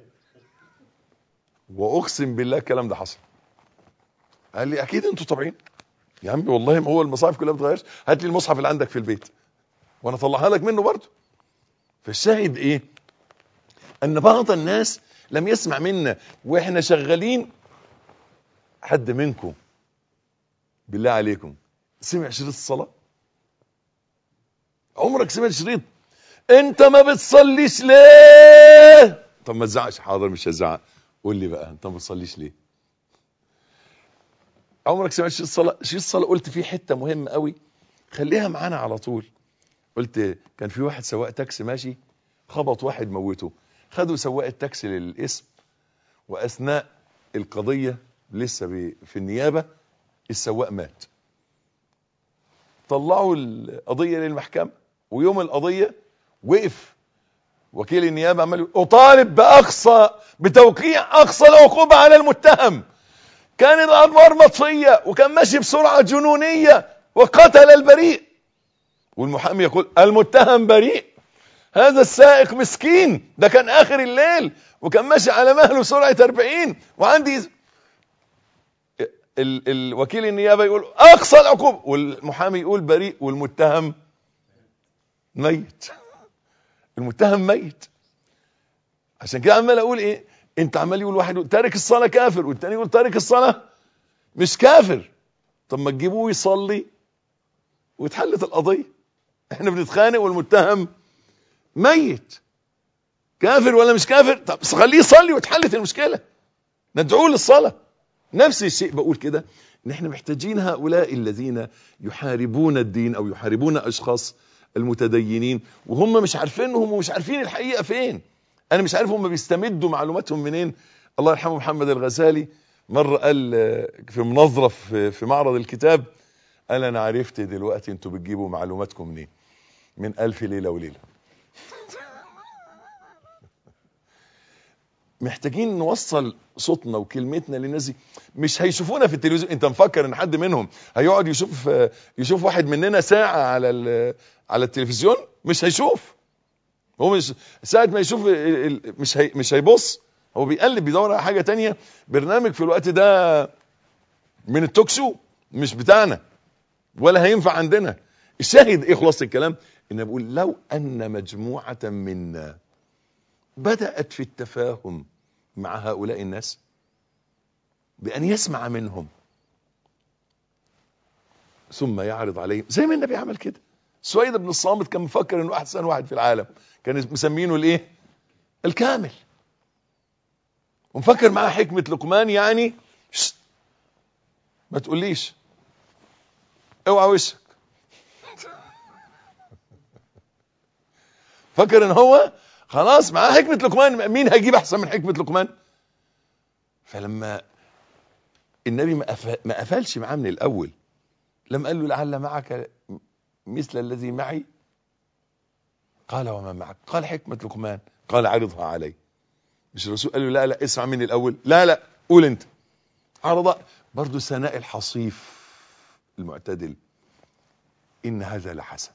واقسم بالله الكلام ده حصل قال لي اكيد انتوا طبيعيين يا عمي والله ما هو المصاحف كلها بتغيرش هات لي المصحف اللي عندك في البيت وانا اطلعها لك منه برضه فالشاهد ايه ان بعض الناس لم يسمع منا واحنا شغالين حد منكم بالله عليكم سمع شريط الصلاه عمرك سمعت شريط انت ما بتصليش ليه طب ما تزعقش حاضر مش هزعق قول لي بقى انت ما بتصليش ليه عمرك سمعت شريط الصلاه شريط الصلاه قلت فيه حته مهمه قوي خليها معانا على طول قلت كان في واحد سواق تاكسي ماشي خبط واحد موته خدوا سواق التاكسي للاسم واثناء القضيه لسه في النيابه السواق مات طلعوا القضيه للمحكمه ويوم القضيه وقف وكيل النيابه عمال اطالب باقصى بتوقيع اقصى العقوبه على المتهم كان الانوار مطفيه وكان ماشي بسرعه جنونيه وقتل البريء والمحامي يقول المتهم بريء هذا السائق مسكين ده كان اخر الليل وكان ماشي على مهله سرعه 40 وعندي ال الوكيل النيابه يقول اقصى العقوبه والمحامي يقول بريء والمتهم ميت المتهم ميت عشان كده عمال اقول ايه انت عمال يقول واحد تارك الصلاه كافر والتاني يقول تارك الصلاه مش كافر طب ما تجيبوه يصلي واتحلت القضيه احنا بنتخانق والمتهم ميت كافر ولا مش كافر طب خليه يصلي واتحلت المشكله ندعوه للصلاه نفس الشيء بقول كده ان احنا محتاجين هؤلاء الذين يحاربون الدين او يحاربون اشخاص المتدينين وهم مش عارفينهم ومش عارفين الحقيقه فين انا مش عارف هم بيستمدوا معلوماتهم منين الله يرحمه محمد الغزالي مره قال في مناظره في معرض الكتاب قال انا عرفت دلوقتي انتوا بتجيبوا معلوماتكم منين من الف ليله وليله محتاجين نوصل صوتنا وكلمتنا للناس دي مش هيشوفونا في التلفزيون انت مفكر ان حد منهم هيقعد يشوف يشوف واحد مننا ساعه على على التلفزيون مش هيشوف هو مش ساعه ما يشوف مش هي مش هيبص هو بيقلب بيدور على حاجه تانية برنامج في الوقت ده من التوك شو مش بتاعنا ولا هينفع عندنا الشاهد ايه خلاص الكلام ان بقول لو ان مجموعه منا بدأت في التفاهم مع هؤلاء الناس بأن يسمع منهم ثم يعرض عليهم زي ما النبي عمل كده سويد بن الصامت كان مفكر انه احسن واحد في العالم كان مسمينه الايه الكامل ومفكر معاه حكمة لقمان يعني ما تقوليش اوعى وشك فاكر ان هو خلاص معاه حكمة لقمان مين هيجيب احسن من حكمة لقمان فلما النبي ما قف- ما قفلش معاه من الاول لما قال له لعل معك مثل الذي معي قال وما معك قال حكمة لقمان قال عرضها علي مش الرسول قال له لا لا اسمع مني الاول لا لا قول انت عرض برضو سناء الحصيف المعتدل ان هذا لحسن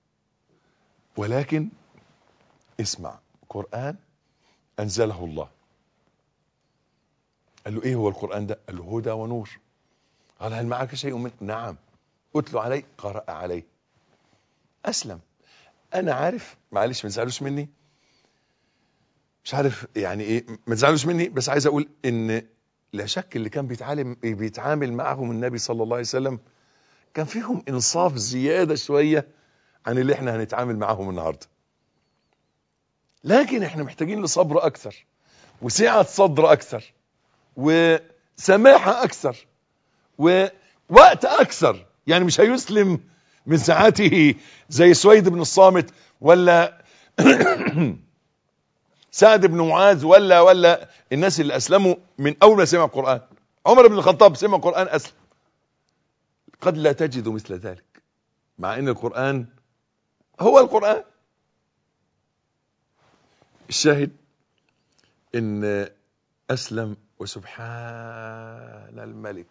ولكن اسمع قرآن انزله الله قال له ايه هو القرآن ده قال له هدى ونور قال هل معك شيء من نعم اتلو علي قرأ عليه اسلم انا عارف معلش ما تزعلوش مني مش عارف يعني ايه ما تزعلوش مني بس عايز اقول ان لا شك اللي كان بيتعلم بيتعامل معهم النبي صلى الله عليه وسلم كان فيهم انصاف زيادة شوية عن اللي احنا هنتعامل معاهم النهاردة لكن احنا محتاجين لصبر اكثر وسعة صدر اكثر وسماحة اكثر ووقت اكثر يعني مش هيسلم من ساعاته زي سويد بن الصامت ولا سعد بن معاذ ولا ولا الناس اللي اسلموا من اول ما سمع القرآن عمر بن الخطاب سمع القرآن اسلم قد لا تجد مثل ذلك مع ان القرآن هو القرآن الشاهد ان اسلم وسبحان الملك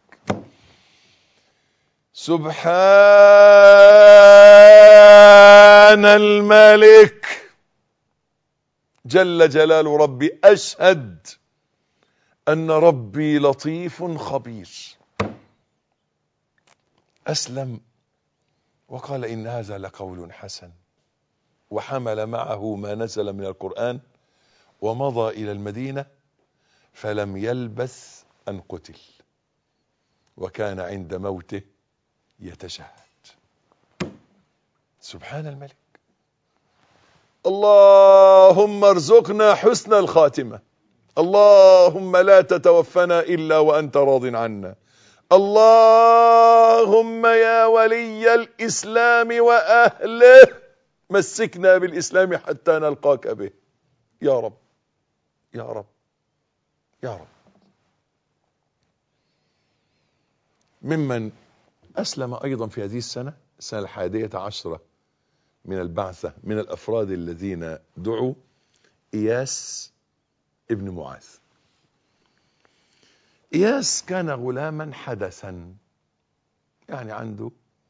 سبحان الملك جل جلال ربي اشهد ان ربي لطيف خبير اسلم وقال ان هذا لقول حسن وحمل معه ما نزل من القرآن ومضى الى المدينة فلم يلبث ان قتل وكان عند موته يتشهد سبحان الملك اللهم ارزقنا حسن الخاتمة اللهم لا تتوفنا إلا وأنت راض عنا اللهم يا ولي الإسلام وأهله مسكنا بالإسلام حتى نلقاك به يا رب يا رب يا رب ممن أسلم أيضا في هذه السنة السنة الحادية عشرة من البعثة من الأفراد الذين دعوا إياس ابن معاذ إياس كان غلاما حدثا يعني عنده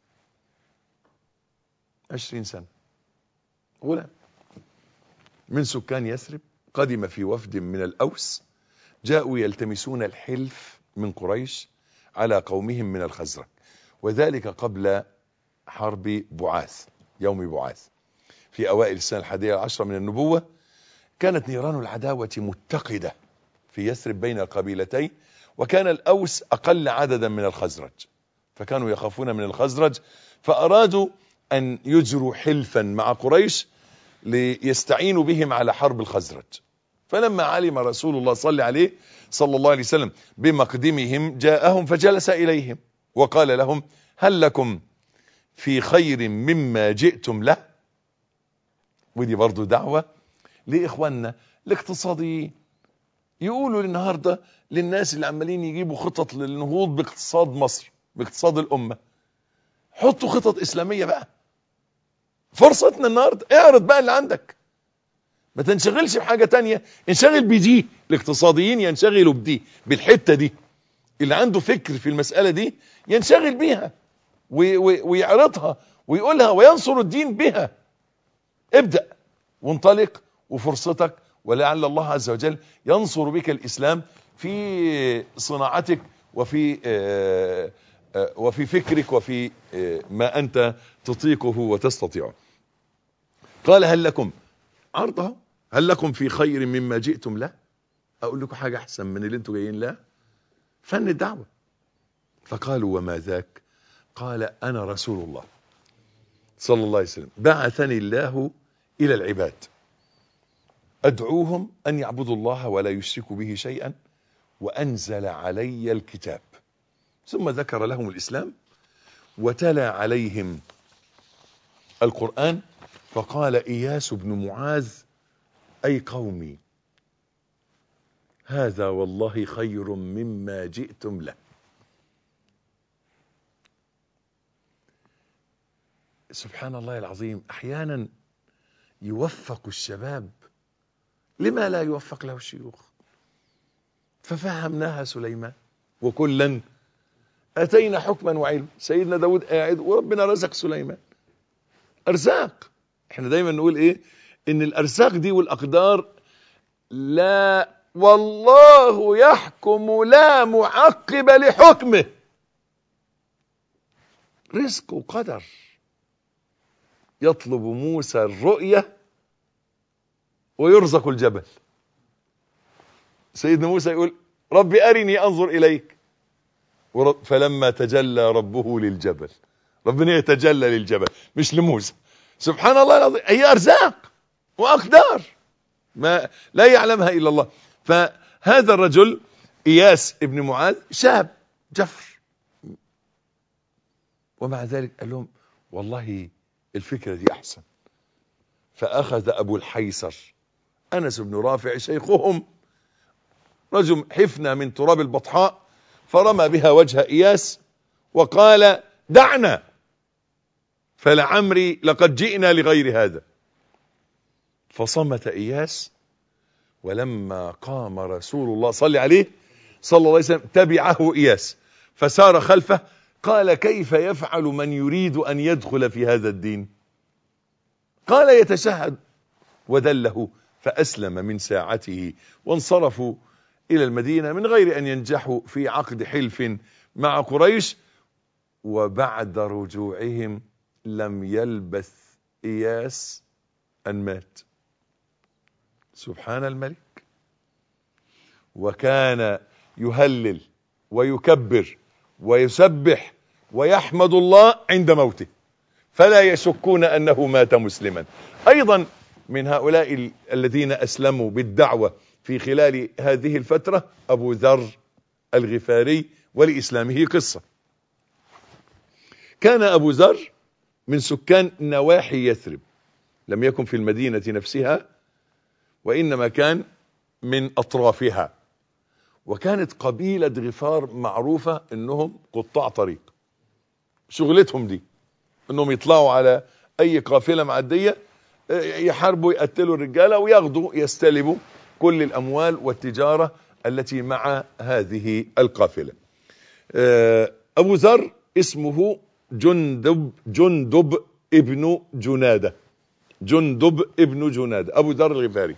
عشرين سنة غلام من سكان يثرب قدم في وفد من الأوس جاءوا يلتمسون الحلف من قريش على قومهم من الخزرج وذلك قبل حرب بعاث يوم بعاث في أوائل السنة الحادية عشرة من النبوة كانت نيران العداوة متقدة في يثرب بين القبيلتين وكان الأوس أقل عددا من الخزرج فكانوا يخافون من الخزرج فأرادوا أن يجروا حلفا مع قريش ليستعينوا بهم على حرب الخزرج فلما علم رسول الله صلى عليه صلى الله عليه وسلم بمقدمهم جاءهم فجلس إليهم وقال لهم هل لكم في خير مما جئتم له ودي برضو دعوة لإخواننا الاقتصاديين يقولوا النهاردة للناس اللي عمالين يجيبوا خطط للنهوض باقتصاد مصر باقتصاد الأمة حطوا خطط إسلامية بقى فرصتنا النهاردة اعرض بقى اللي عندك ما تنشغلش بحاجة تانية انشغل بدي الاقتصاديين ينشغلوا بدي بالحتة دي اللي عنده فكر في المسألة دي ينشغل بيها ويعرضها ويقولها وينصر الدين بها ابدأ وانطلق وفرصتك ولعل الله عز وجل ينصر بك الإسلام في صناعتك وفي آآ آآ وفي فكرك وفي ما أنت تطيقه وتستطيعه قال هل لكم عرضه هل لكم في خير مما جئتم له أقول لكم حاجة أحسن من اللي انتم جايين له فن الدعوة فقالوا وما ذاك قال أنا رسول الله صلى الله عليه وسلم بعثني الله إلى العباد أدعوهم أن يعبدوا الله ولا يشركوا به شيئا وأنزل علي الكتاب ثم ذكر لهم الإسلام وتلا عليهم القرآن فقال إياس بن معاذ أي قومي هذا والله خير مما جئتم له سبحان الله العظيم أحيانا يوفق الشباب لما لا يوفق له الشيوخ ففهمناها سليمان وكلا أتينا حكما وعلم سيدنا داود قاعد وربنا رزق سليمان أرزاق احنا دايما نقول ايه ان الأرزاق دي والأقدار لا والله يحكم لا معقب لحكمه رزق وقدر يطلب موسى الرؤية ويرزق الجبل سيدنا موسى يقول ربي أرني أنظر إليك فلما تجلى ربه للجبل ربنا يتجلى للجبل مش لموسى سبحان الله العظيم هي أرزاق وأقدار ما لا يعلمها إلا الله فهذا الرجل إياس ابن معاذ شاب جفر ومع ذلك قال لهم والله الفكرة دي أحسن فأخذ أبو الحيسر أنس بن رافع شيخهم رجل حفنة من تراب البطحاء فرمى بها وجه إياس وقال دعنا فلعمري لقد جئنا لغير هذا فصمت إياس ولما قام رسول الله صلى عليه صلى الله عليه وسلم تبعه إياس فسار خلفه قال كيف يفعل من يريد أن يدخل في هذا الدين قال يتشهد ودله فأسلم من ساعته وانصرفوا إلى المدينة من غير أن ينجحوا في عقد حلف مع قريش وبعد رجوعهم لم يلبث إياس أن مات سبحان الملك وكان يهلل ويكبر ويسبح ويحمد الله عند موته فلا يشكون أنه مات مسلما أيضا من هؤلاء الذين أسلموا بالدعوة في خلال هذه الفترة أبو ذر الغفاري ولإسلامه قصة كان أبو ذر من سكان نواحي يثرب لم يكن في المدينة نفسها وإنما كان من أطرافها وكانت قبيلة غفار معروفة انهم قطاع طريق شغلتهم دي انهم يطلعوا على اي قافلة معدية يحاربوا يقتلوا الرجالة وياخدوا يستلبوا كل الاموال والتجارة التي مع هذه القافلة ابو ذر اسمه جندب جندب ابن جنادة جندب ابن جنادة ابو ذر الغفاري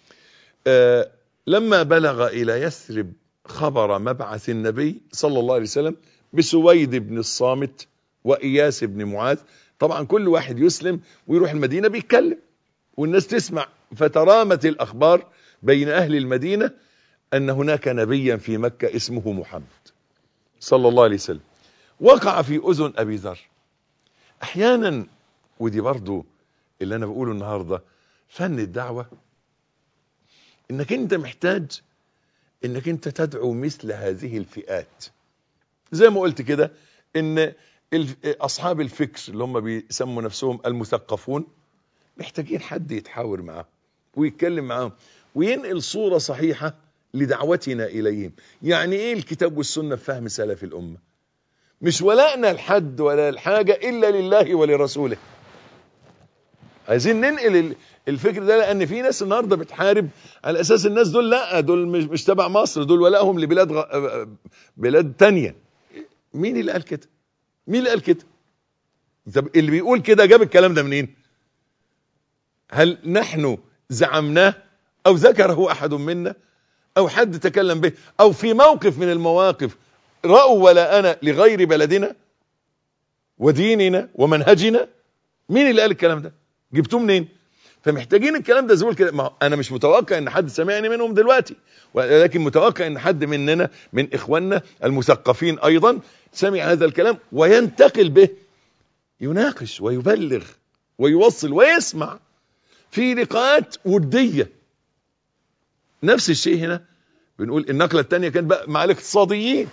لما بلغ إلى يثرب خبر مبعث النبي صلى الله عليه وسلم بسويد بن الصامت وإياس بن معاذ طبعا كل واحد يسلم ويروح المدينة بيتكلم والناس تسمع فترامت الأخبار بين أهل المدينة أن هناك نبيا في مكة اسمه محمد صلى الله عليه وسلم وقع في أذن أبي ذر أحيانا ودي برضو اللي أنا بقوله النهاردة فن الدعوة انك انت محتاج انك انت تدعو مثل هذه الفئات زي ما قلت كده ان اصحاب الفكر اللي هم بيسموا نفسهم المثقفون محتاجين حد يتحاور معاهم ويتكلم معاهم وينقل صورة صحيحة لدعوتنا اليهم يعني ايه الكتاب والسنة في فهم سلف الامة مش ولائنا لحد ولا الحاجة الا لله ولرسوله عايزين ننقل الفكر ده لان في ناس النهارده بتحارب على اساس الناس دول لا دول مش, مش تبع مصر دول ولائهم لبلاد غ... بلاد تانية مين اللي قال كده مين اللي قال كده طب اللي بيقول كده جاب الكلام ده منين هل نحن زعمناه او ذكره احد منا او حد تكلم به او في موقف من المواقف رأوا ولا انا لغير بلدنا وديننا ومنهجنا مين اللي قال الكلام ده جبتوه منين فمحتاجين الكلام ده زول كده ما انا مش متوقع ان حد سمعني منهم دلوقتي ولكن متوقع ان حد مننا من اخواننا المثقفين ايضا سمع هذا الكلام وينتقل به يناقش ويبلغ ويوصل ويسمع في لقاءات ودية نفس الشيء هنا بنقول النقلة الثانية كانت بقى مع الاقتصاديين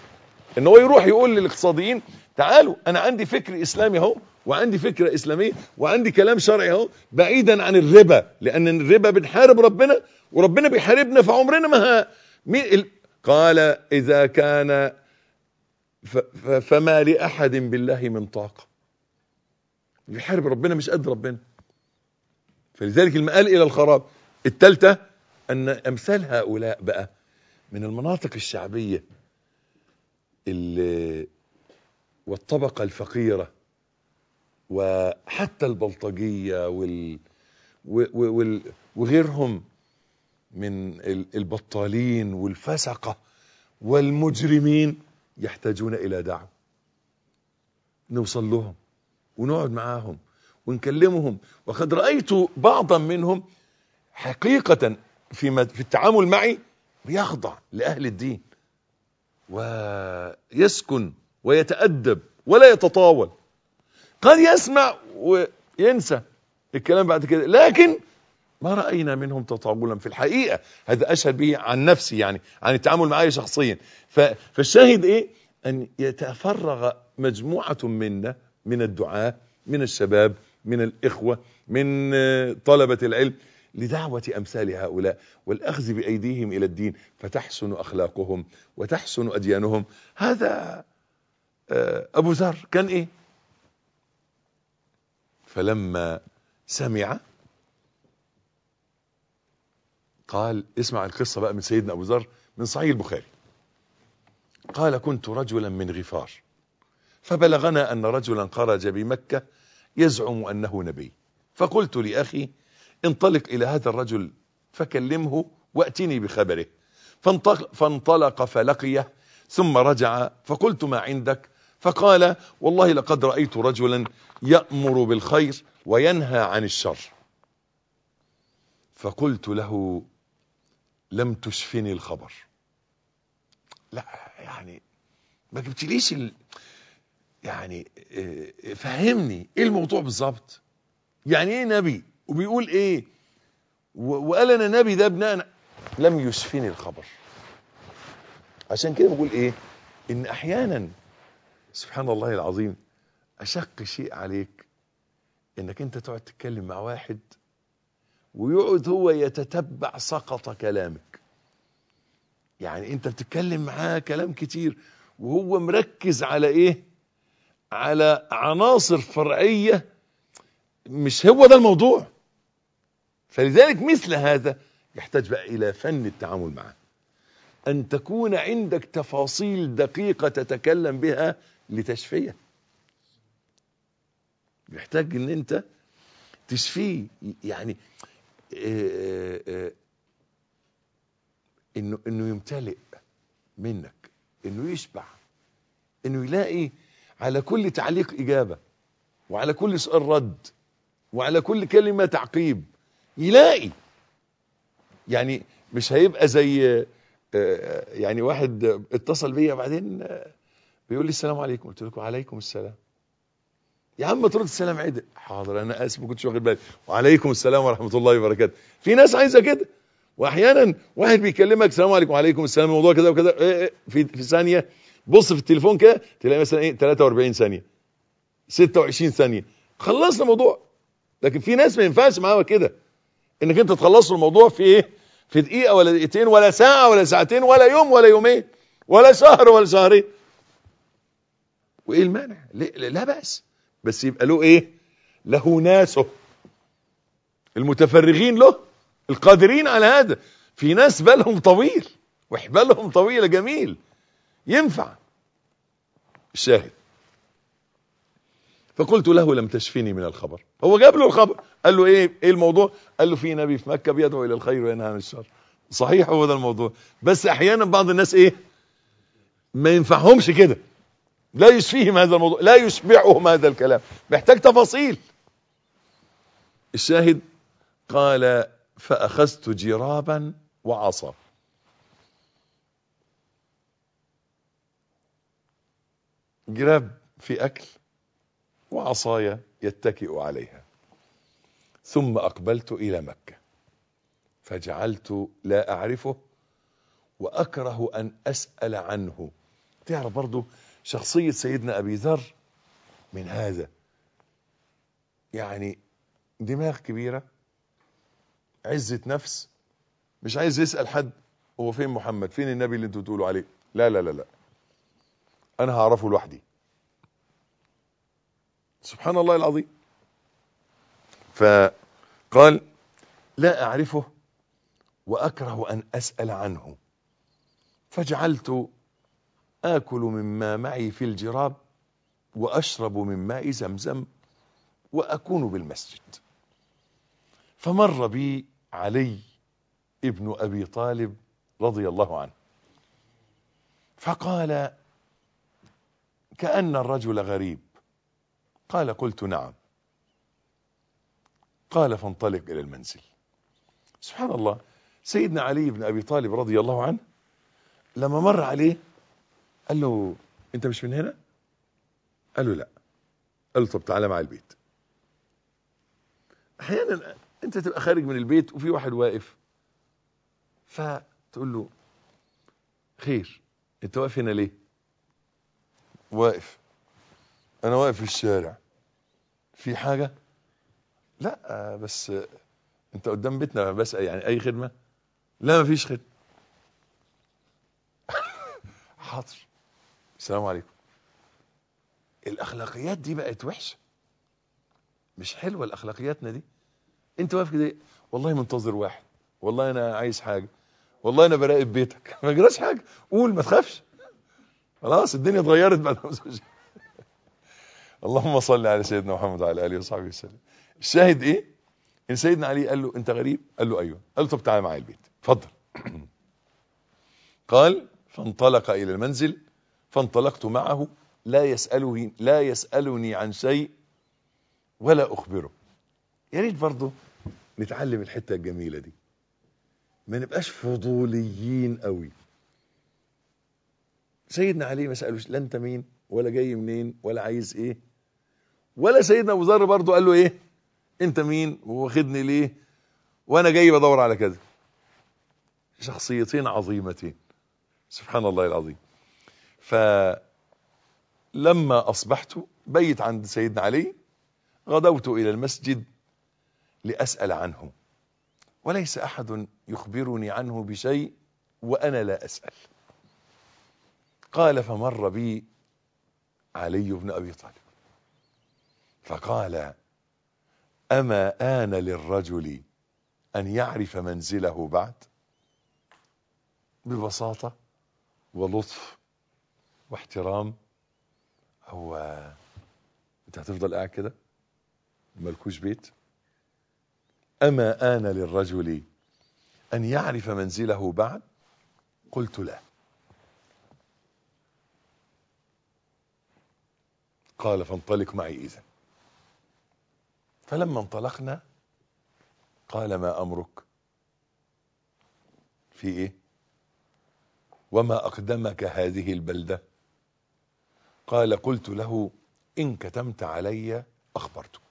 ان هو يروح يقول للاقتصاديين تعالوا انا عندي فكر اسلامي اهو وعندي فكره اسلاميه وعندي كلام شرعي اهو بعيدا عن الربا لان الربا بنحارب ربنا وربنا بيحاربنا فعمرنا ما ها مين ال... قال اذا كان ف... ف... فما لاحد بالله من طاقه بيحارب ربنا مش قد ربنا فلذلك المآل الى الخراب الثالثه ان امثال هؤلاء بقى من المناطق الشعبيه اللي والطبقه الفقيره وحتى البلطجيه وال وال وغيرهم من البطالين والفسقه والمجرمين يحتاجون الى دعوه نوصل لهم ونقعد معاهم ونكلمهم وقد رايت بعضا منهم حقيقه في في التعامل معي بيخضع لاهل الدين ويسكن ويتادب ولا يتطاول قد يسمع وينسى الكلام بعد كده لكن ما رأينا منهم تطاولا في الحقيقة هذا أشهد به عن نفسي يعني عن التعامل معي شخصيا فالشاهد إيه أن يتفرغ مجموعة منا من الدعاة من الشباب من الإخوة من طلبة العلم لدعوة أمثال هؤلاء والأخذ بأيديهم إلى الدين فتحسن أخلاقهم وتحسن أديانهم هذا أبو ذر كان إيه فلما سمع قال اسمع القصة بقى من سيدنا أبو ذر من صحيح البخاري قال كنت رجلا من غفار فبلغنا أن رجلا خرج بمكة يزعم أنه نبي فقلت لأخي انطلق إلى هذا الرجل فكلمه وأتني بخبره فانطلق, فانطلق فلقيه ثم رجع فقلت ما عندك فقال والله لقد رأيت رجلا يأمر بالخير وينهى عن الشر فقلت له لم تشفني الخبر لا يعني ما جبتليش ال... يعني فهمني ايه الموضوع بالظبط يعني ايه نبي وبيقول ايه و... وقال انا نبي ده بناء لم يشفني الخبر عشان كده بقول ايه ان احيانا سبحان الله العظيم اشق شيء عليك انك انت تقعد تتكلم مع واحد ويقعد هو يتتبع سقط كلامك يعني انت بتتكلم معاه كلام كتير وهو مركز على ايه على عناصر فرعية مش هو ده الموضوع فلذلك مثل هذا يحتاج بقى الى فن التعامل معه ان تكون عندك تفاصيل دقيقة تتكلم بها لتشفيه يحتاج ان انت تشفيه يعني اه اه انه انه يمتلئ منك انه يشبع انه يلاقي على كل تعليق اجابه وعلى كل سؤال رد وعلى كل كلمه تعقيب يلاقي يعني مش هيبقى زي اه يعني واحد اتصل بيا بعدين بيقول لي السلام عليكم قلت له وعليكم السلام يا عم ترد السلام عدل حاضر انا اسف ما كنتش واخد بالي وعليكم السلام ورحمه الله وبركاته في ناس عايزه كده واحيانا واحد بيكلمك السلام عليكم وعليكم السلام الموضوع كذا وكذا في في ثانيه بص في التليفون كده تلاقي مثلا ايه 43 ثانيه 26 ثانيه خلصنا الموضوع لكن في ناس ما ينفعش معاها كده انك انت تخلص الموضوع في ايه في دقيقه ولا دقيقتين ولا ساعه ولا ساعتين ولا يوم ولا يومين ولا شهر ولا شهرين وايه المانع لا بأس بس يبقى له ايه له ناسه المتفرغين له القادرين على هذا في ناس بالهم طويل وحبالهم طويلة جميل ينفع الشاهد فقلت له لم تشفني من الخبر هو جاب له الخبر قال له ايه ايه الموضوع قال له في نبي في مكة بيدعو الى الخير وينهى عن الشر صحيح هو ده الموضوع بس احيانا بعض الناس ايه ما ينفعهمش كده لا يشفيهم هذا الموضوع لا يشبعهم هذا الكلام محتاج تفاصيل الشاهد قال فأخذت جرابا وعصا جراب في أكل وعصايا يتكئ عليها ثم أقبلت إلى مكة فجعلت لا أعرفه وأكره أن أسأل عنه تعرف برضو شخصية سيدنا أبي ذر من هذا يعني دماغ كبيرة عزة نفس مش عايز يسأل حد هو فين محمد فين النبي اللي انتوا بتقولوا عليه لا لا لا لا انا هعرفه لوحدي سبحان الله العظيم فقال لا اعرفه واكره ان اسال عنه فجعلت اكل مما معي في الجراب واشرب من ماء زمزم واكون بالمسجد فمر بي علي ابن ابي طالب رضي الله عنه فقال كأن الرجل غريب قال قلت نعم قال فانطلق إلى المنزل سبحان الله سيدنا علي بن أبي طالب رضي الله عنه لما مر عليه قال له أنت مش من هنا قال له لا قال له طب تعالى مع البيت أحيانا أنت تبقى خارج من البيت وفي واحد واقف فتقول له خير انت واقف هنا ليه واقف انا واقف في الشارع في حاجة لا بس انت قدام بيتنا بس يعني اي خدمة لا مفيش خدمة حاضر السلام عليكم الاخلاقيات دي بقت وحشة مش حلوة الاخلاقياتنا دي انت واقف كده والله منتظر واحد والله انا عايز حاجة والله انا براقب بيتك ما جراش حاجة قول ما تخافش خلاص الدنيا اتغيرت بعد ما اللهم صل على سيدنا محمد وعلى اله وصحبه وسلم الشاهد ايه ان سيدنا علي قال له انت غريب قال له ايوه قال له طب تعالى معايا البيت اتفضل قال فانطلق الى المنزل فانطلقت معه لا يسأله لا يسألني عن شيء ولا اخبره يا ريت برضه نتعلم الحته الجميله دي ما نبقاش فضوليين قوي سيدنا علي ما سالوش لا انت مين ولا جاي منين ولا عايز ايه ولا سيدنا ابو ذر برضه قال له ايه انت مين واخدني ليه وانا جاي بدور على كذا شخصيتين عظيمتين سبحان الله العظيم فلما اصبحت بيت عند سيدنا علي غدوت الى المسجد لاسال عنه وليس احد يخبرني عنه بشيء وانا لا اسال قال فمر بي علي بن ابي طالب فقال اما ان للرجل ان يعرف منزله بعد ببساطه ولطف واحترام هو انت هتفضل قاعد كده ملكوش بيت اما ان للرجل ان يعرف منزله بعد قلت لا قال فانطلق معي اذا فلما انطلقنا قال ما امرك في ايه وما اقدمك هذه البلده قال قلت له ان كتمت علي اخبرتك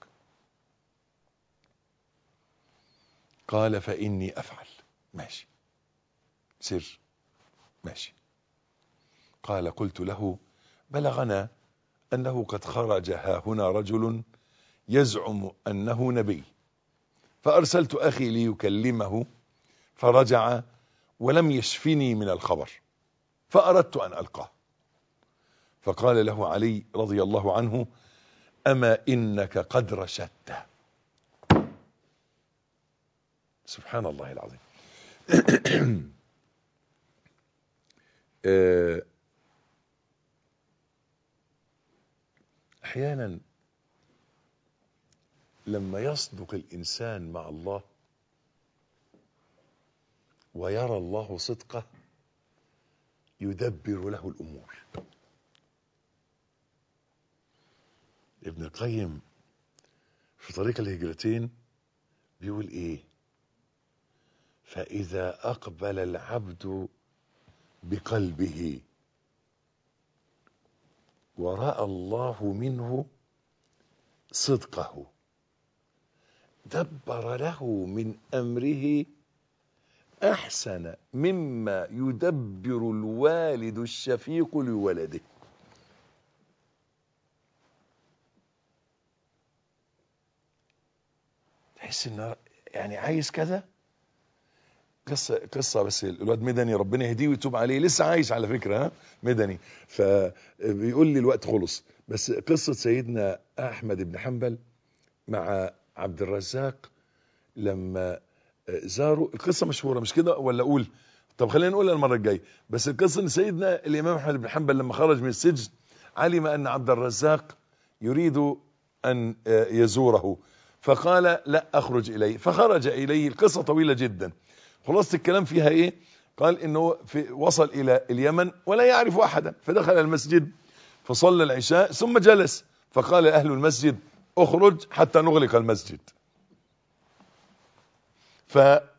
قال فاني افعل ماشي سر ماشي قال قلت له بلغنا انه قد خرج ها هنا رجل يزعم انه نبي فارسلت اخي ليكلمه فرجع ولم يشفني من الخبر فاردت ان القاه فقال له علي رضي الله عنه اما انك قد رشدت سبحان الله العظيم احيانا لما يصدق الانسان مع الله ويرى الله صدقه يدبر له الامور ابن القيم في طريق الهجرتين بيقول ايه فاذا اقبل العبد بقلبه وراى الله منه صدقه دبر له من امره أحسن مما يدبر الوالد الشفيق لولده تحس ان يعني عايز كذا قصة قصة بس الواد مدني ربنا يهديه ويتوب عليه لسه عايش على فكرة ها مدني فبيقول لي الوقت خلص بس قصة سيدنا أحمد بن حنبل مع عبد الرزاق لما زاروا القصة مشهورة مش كده ولا أقول طب خلينا نقولها المرة الجاية بس القصة ان سيدنا الإمام أحمد بن حنبل لما خرج من السجن علم أن عبد الرزاق يريد أن يزوره فقال لا أخرج إليه فخرج إليه القصة طويلة جدا خلاصة الكلام فيها إيه قال إنه في وصل إلى اليمن ولا يعرف أحدا فدخل المسجد فصلى العشاء ثم جلس فقال أهل المسجد اخرج حتى نغلق المسجد فقال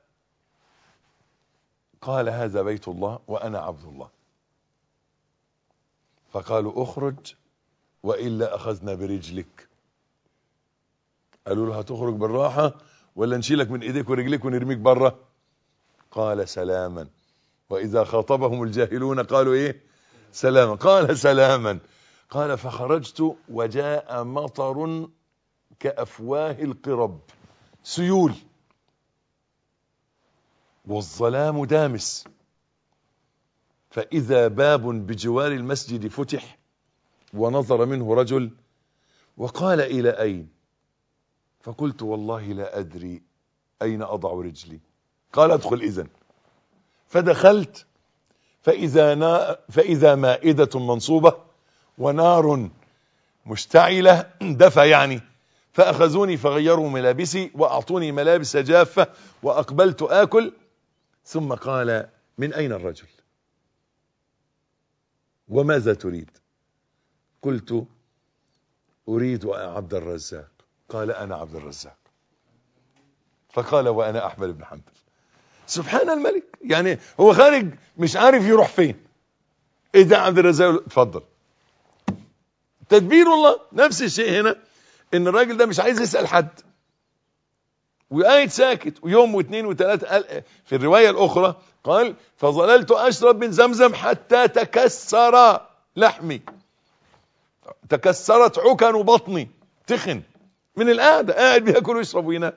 هذا بيت الله وأنا عبد الله فقالوا اخرج وإلا أخذنا برجلك قالوا له هتخرج بالراحة ولا نشيلك من ايديك ورجليك ونرميك بره قال سلاما واذا خاطبهم الجاهلون قالوا ايه سلاما قال سلاما قال فخرجت وجاء مطر كافواه القرب سيول والظلام دامس فاذا باب بجوار المسجد فتح ونظر منه رجل وقال الى اين فقلت والله لا أدري أين أضع رجلي قال ادخل إذن فدخلت فإذا, نا فإذا مائدة منصوبة ونار مشتعلة دفى يعني فأخذوني فغيروا ملابسي وأعطوني ملابس جافة وأقبلت آكل ثم قال من أين الرجل وماذا تريد قلت أريد عبد الرزاق قال انا عبد الرزاق فقال وانا احمد بن حنبل سبحان الملك يعني هو خارج مش عارف يروح فين ايه ده عبد الرزاق اتفضل تدبير الله نفس الشيء هنا ان الراجل ده مش عايز يسال حد وقاعد ساكت ويوم واثنين وثلاثه في الروايه الاخرى قال فظللت اشرب من زمزم حتى تكسر لحمي تكسرت عكن بطني تخن من القعده قاعد بياكل ويشرب وينام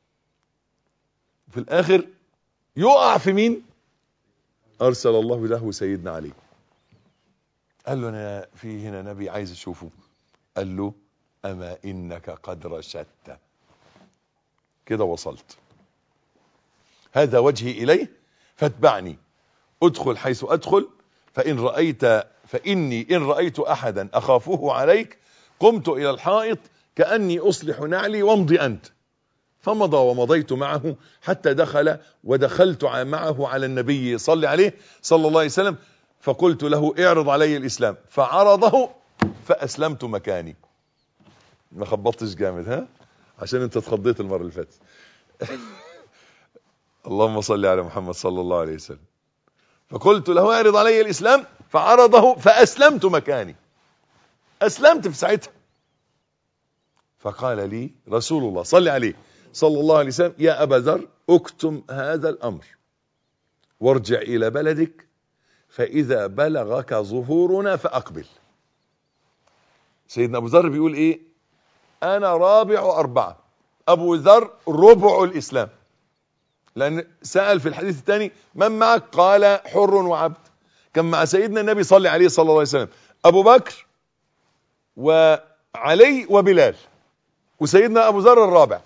في الاخر يقع في مين ارسل الله له سيدنا علي قال له انا في هنا نبي عايز اشوفه قال له اما انك قد رشدت كده وصلت هذا وجهي اليه فاتبعني ادخل حيث ادخل فان رايت فاني ان رايت احدا اخافه عليك قمت الى الحائط كأني أصلح نعلي وامضي أنت فمضى ومضيت معه حتى دخل ودخلت معه على النبي صلى عليه صلى الله عليه وسلم فقلت له اعرض علي الإسلام فعرضه فأسلمت مكاني ما خبطتش جامد ها عشان انت اتخضيت المرة اللي فاتت اللهم صل على محمد صلى الله عليه وسلم فقلت له اعرض علي الإسلام فعرضه فأسلمت مكاني أسلمت في ساعتها فقال لي رسول الله صلى عليه صلى الله عليه وسلم يا أبا ذر اكتم هذا الأمر وارجع إلى بلدك فإذا بلغك ظهورنا فأقبل سيدنا أبو ذر بيقول إيه أنا رابع أربعة أبو ذر ربع الإسلام لأن سأل في الحديث الثاني من معك قال حر وعبد كان مع سيدنا النبي صلى عليه صلى الله عليه وسلم أبو بكر وعلي وبلال وسيدنا ابو ذر الرابع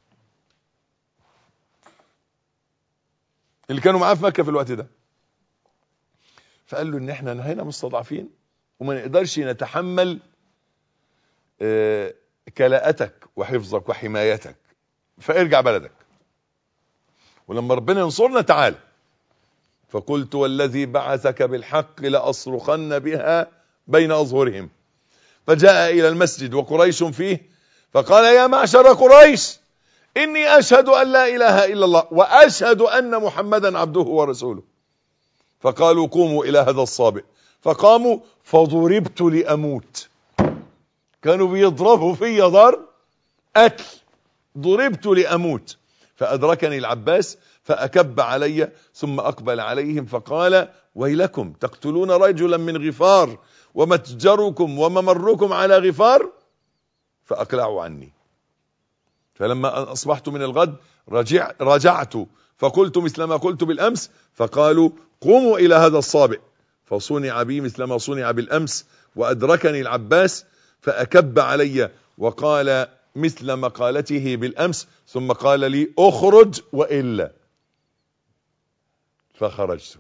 اللي كانوا معاه في مكه في الوقت ده فقال له ان احنا هنا مستضعفين وما نقدرش نتحمل اه كلاءتك وحفظك وحمايتك فارجع بلدك ولما ربنا ينصرنا تعال فقلت والذي بعثك بالحق لأصرخن بها بين أظهرهم فجاء إلى المسجد وقريش فيه فقال يا معشر قريش إني أشهد أن لا إله إلا الله وأشهد أن محمدا عبده ورسوله فقالوا قوموا إلى هذا الصابئ فقاموا فضربت لأموت كانوا بيضربوا في ضرب قتل ضربت لأموت فأدركني العباس فأكب علي ثم أقبل عليهم فقال ويلكم تقتلون رجلا من غفار ومتجركم وممركم على غفار فأقلعوا عني فلما أصبحت من الغد رجع رجعت فقلت مثل ما قلت بالأمس فقالوا قوموا إلى هذا الصابئ فصنع بي مثل ما صنع بالأمس وأدركني العباس فأكب علي وقال مثل مقالته بالأمس ثم قال لي اخرج وإلا فخرجت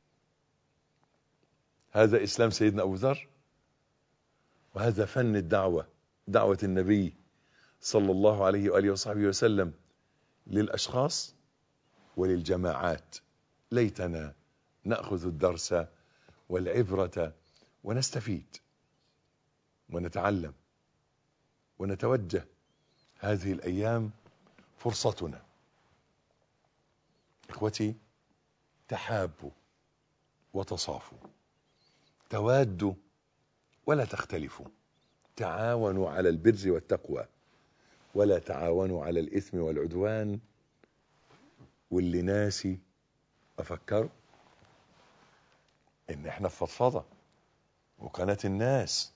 هذا إسلام سيدنا أبو ذر وهذا فن الدعوة دعوة النبي صلى الله عليه وآله وصحبه وسلم للأشخاص وللجماعات ليتنا نأخذ الدرس والعبرة ونستفيد ونتعلم ونتوجه هذه الأيام فرصتنا إخوتي تحابوا وتصافوا توادوا ولا تختلفوا تعاونوا على البر والتقوى ولا تعاونوا على الإثم والعدوان واللي ناسي أفكر إن إحنا في فضفضة وقناة الناس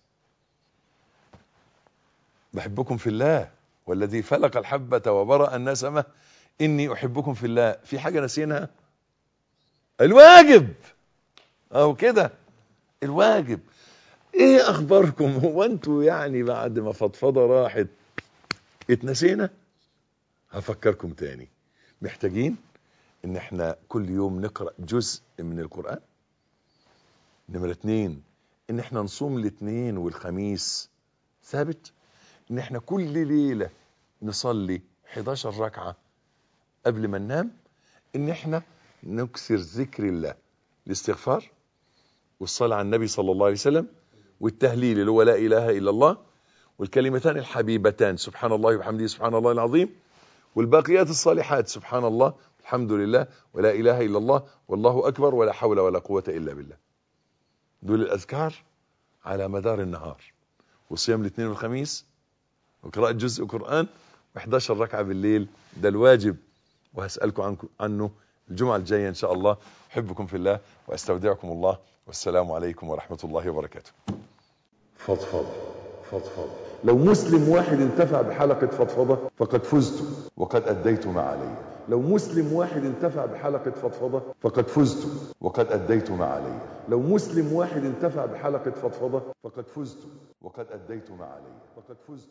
بحبكم في الله والذي فلق الحبة وبرأ النسمة إني أحبكم في الله في حاجة نسينها الواجب أو كده الواجب ايه اخباركم هو انتوا يعني بعد ما فضفضة راحت اتنسينا هفكركم تاني محتاجين ان احنا كل يوم نقرأ جزء من القرآن نمرة اتنين ان احنا نصوم الاثنين والخميس ثابت ان احنا كل ليلة نصلي 11 ركعة قبل ما ننام ان احنا نكثر ذكر الله الاستغفار والصلاة على النبي صلى الله عليه وسلم والتهليل اللي هو لا اله الا الله والكلمتان الحبيبتان سبحان الله وبحمده سبحان الله العظيم والباقيات الصالحات سبحان الله الحمد لله ولا اله الا الله والله اكبر ولا حول ولا قوة الا بالله دول الاذكار على مدار النهار وصيام الاثنين والخميس وقراءة جزء قرآن و11 ركعة بالليل ده الواجب وهسألكم عنكم عنه الجمعة الجاية إن شاء الله أحبكم في الله وأستودعكم الله والسلام عليكم ورحمة الله وبركاته فضفض فضفض لو مسلم واحد انتفع بحلقة فضفضة فقد فزت وقد أديت ما علي لو مسلم واحد انتفع بحلقة فضفضة فقد فزت وقد أديت ما علي لو مسلم واحد انتفع بحلقة فضفضة فقد فزت وقد أديت ما علي فقد فزت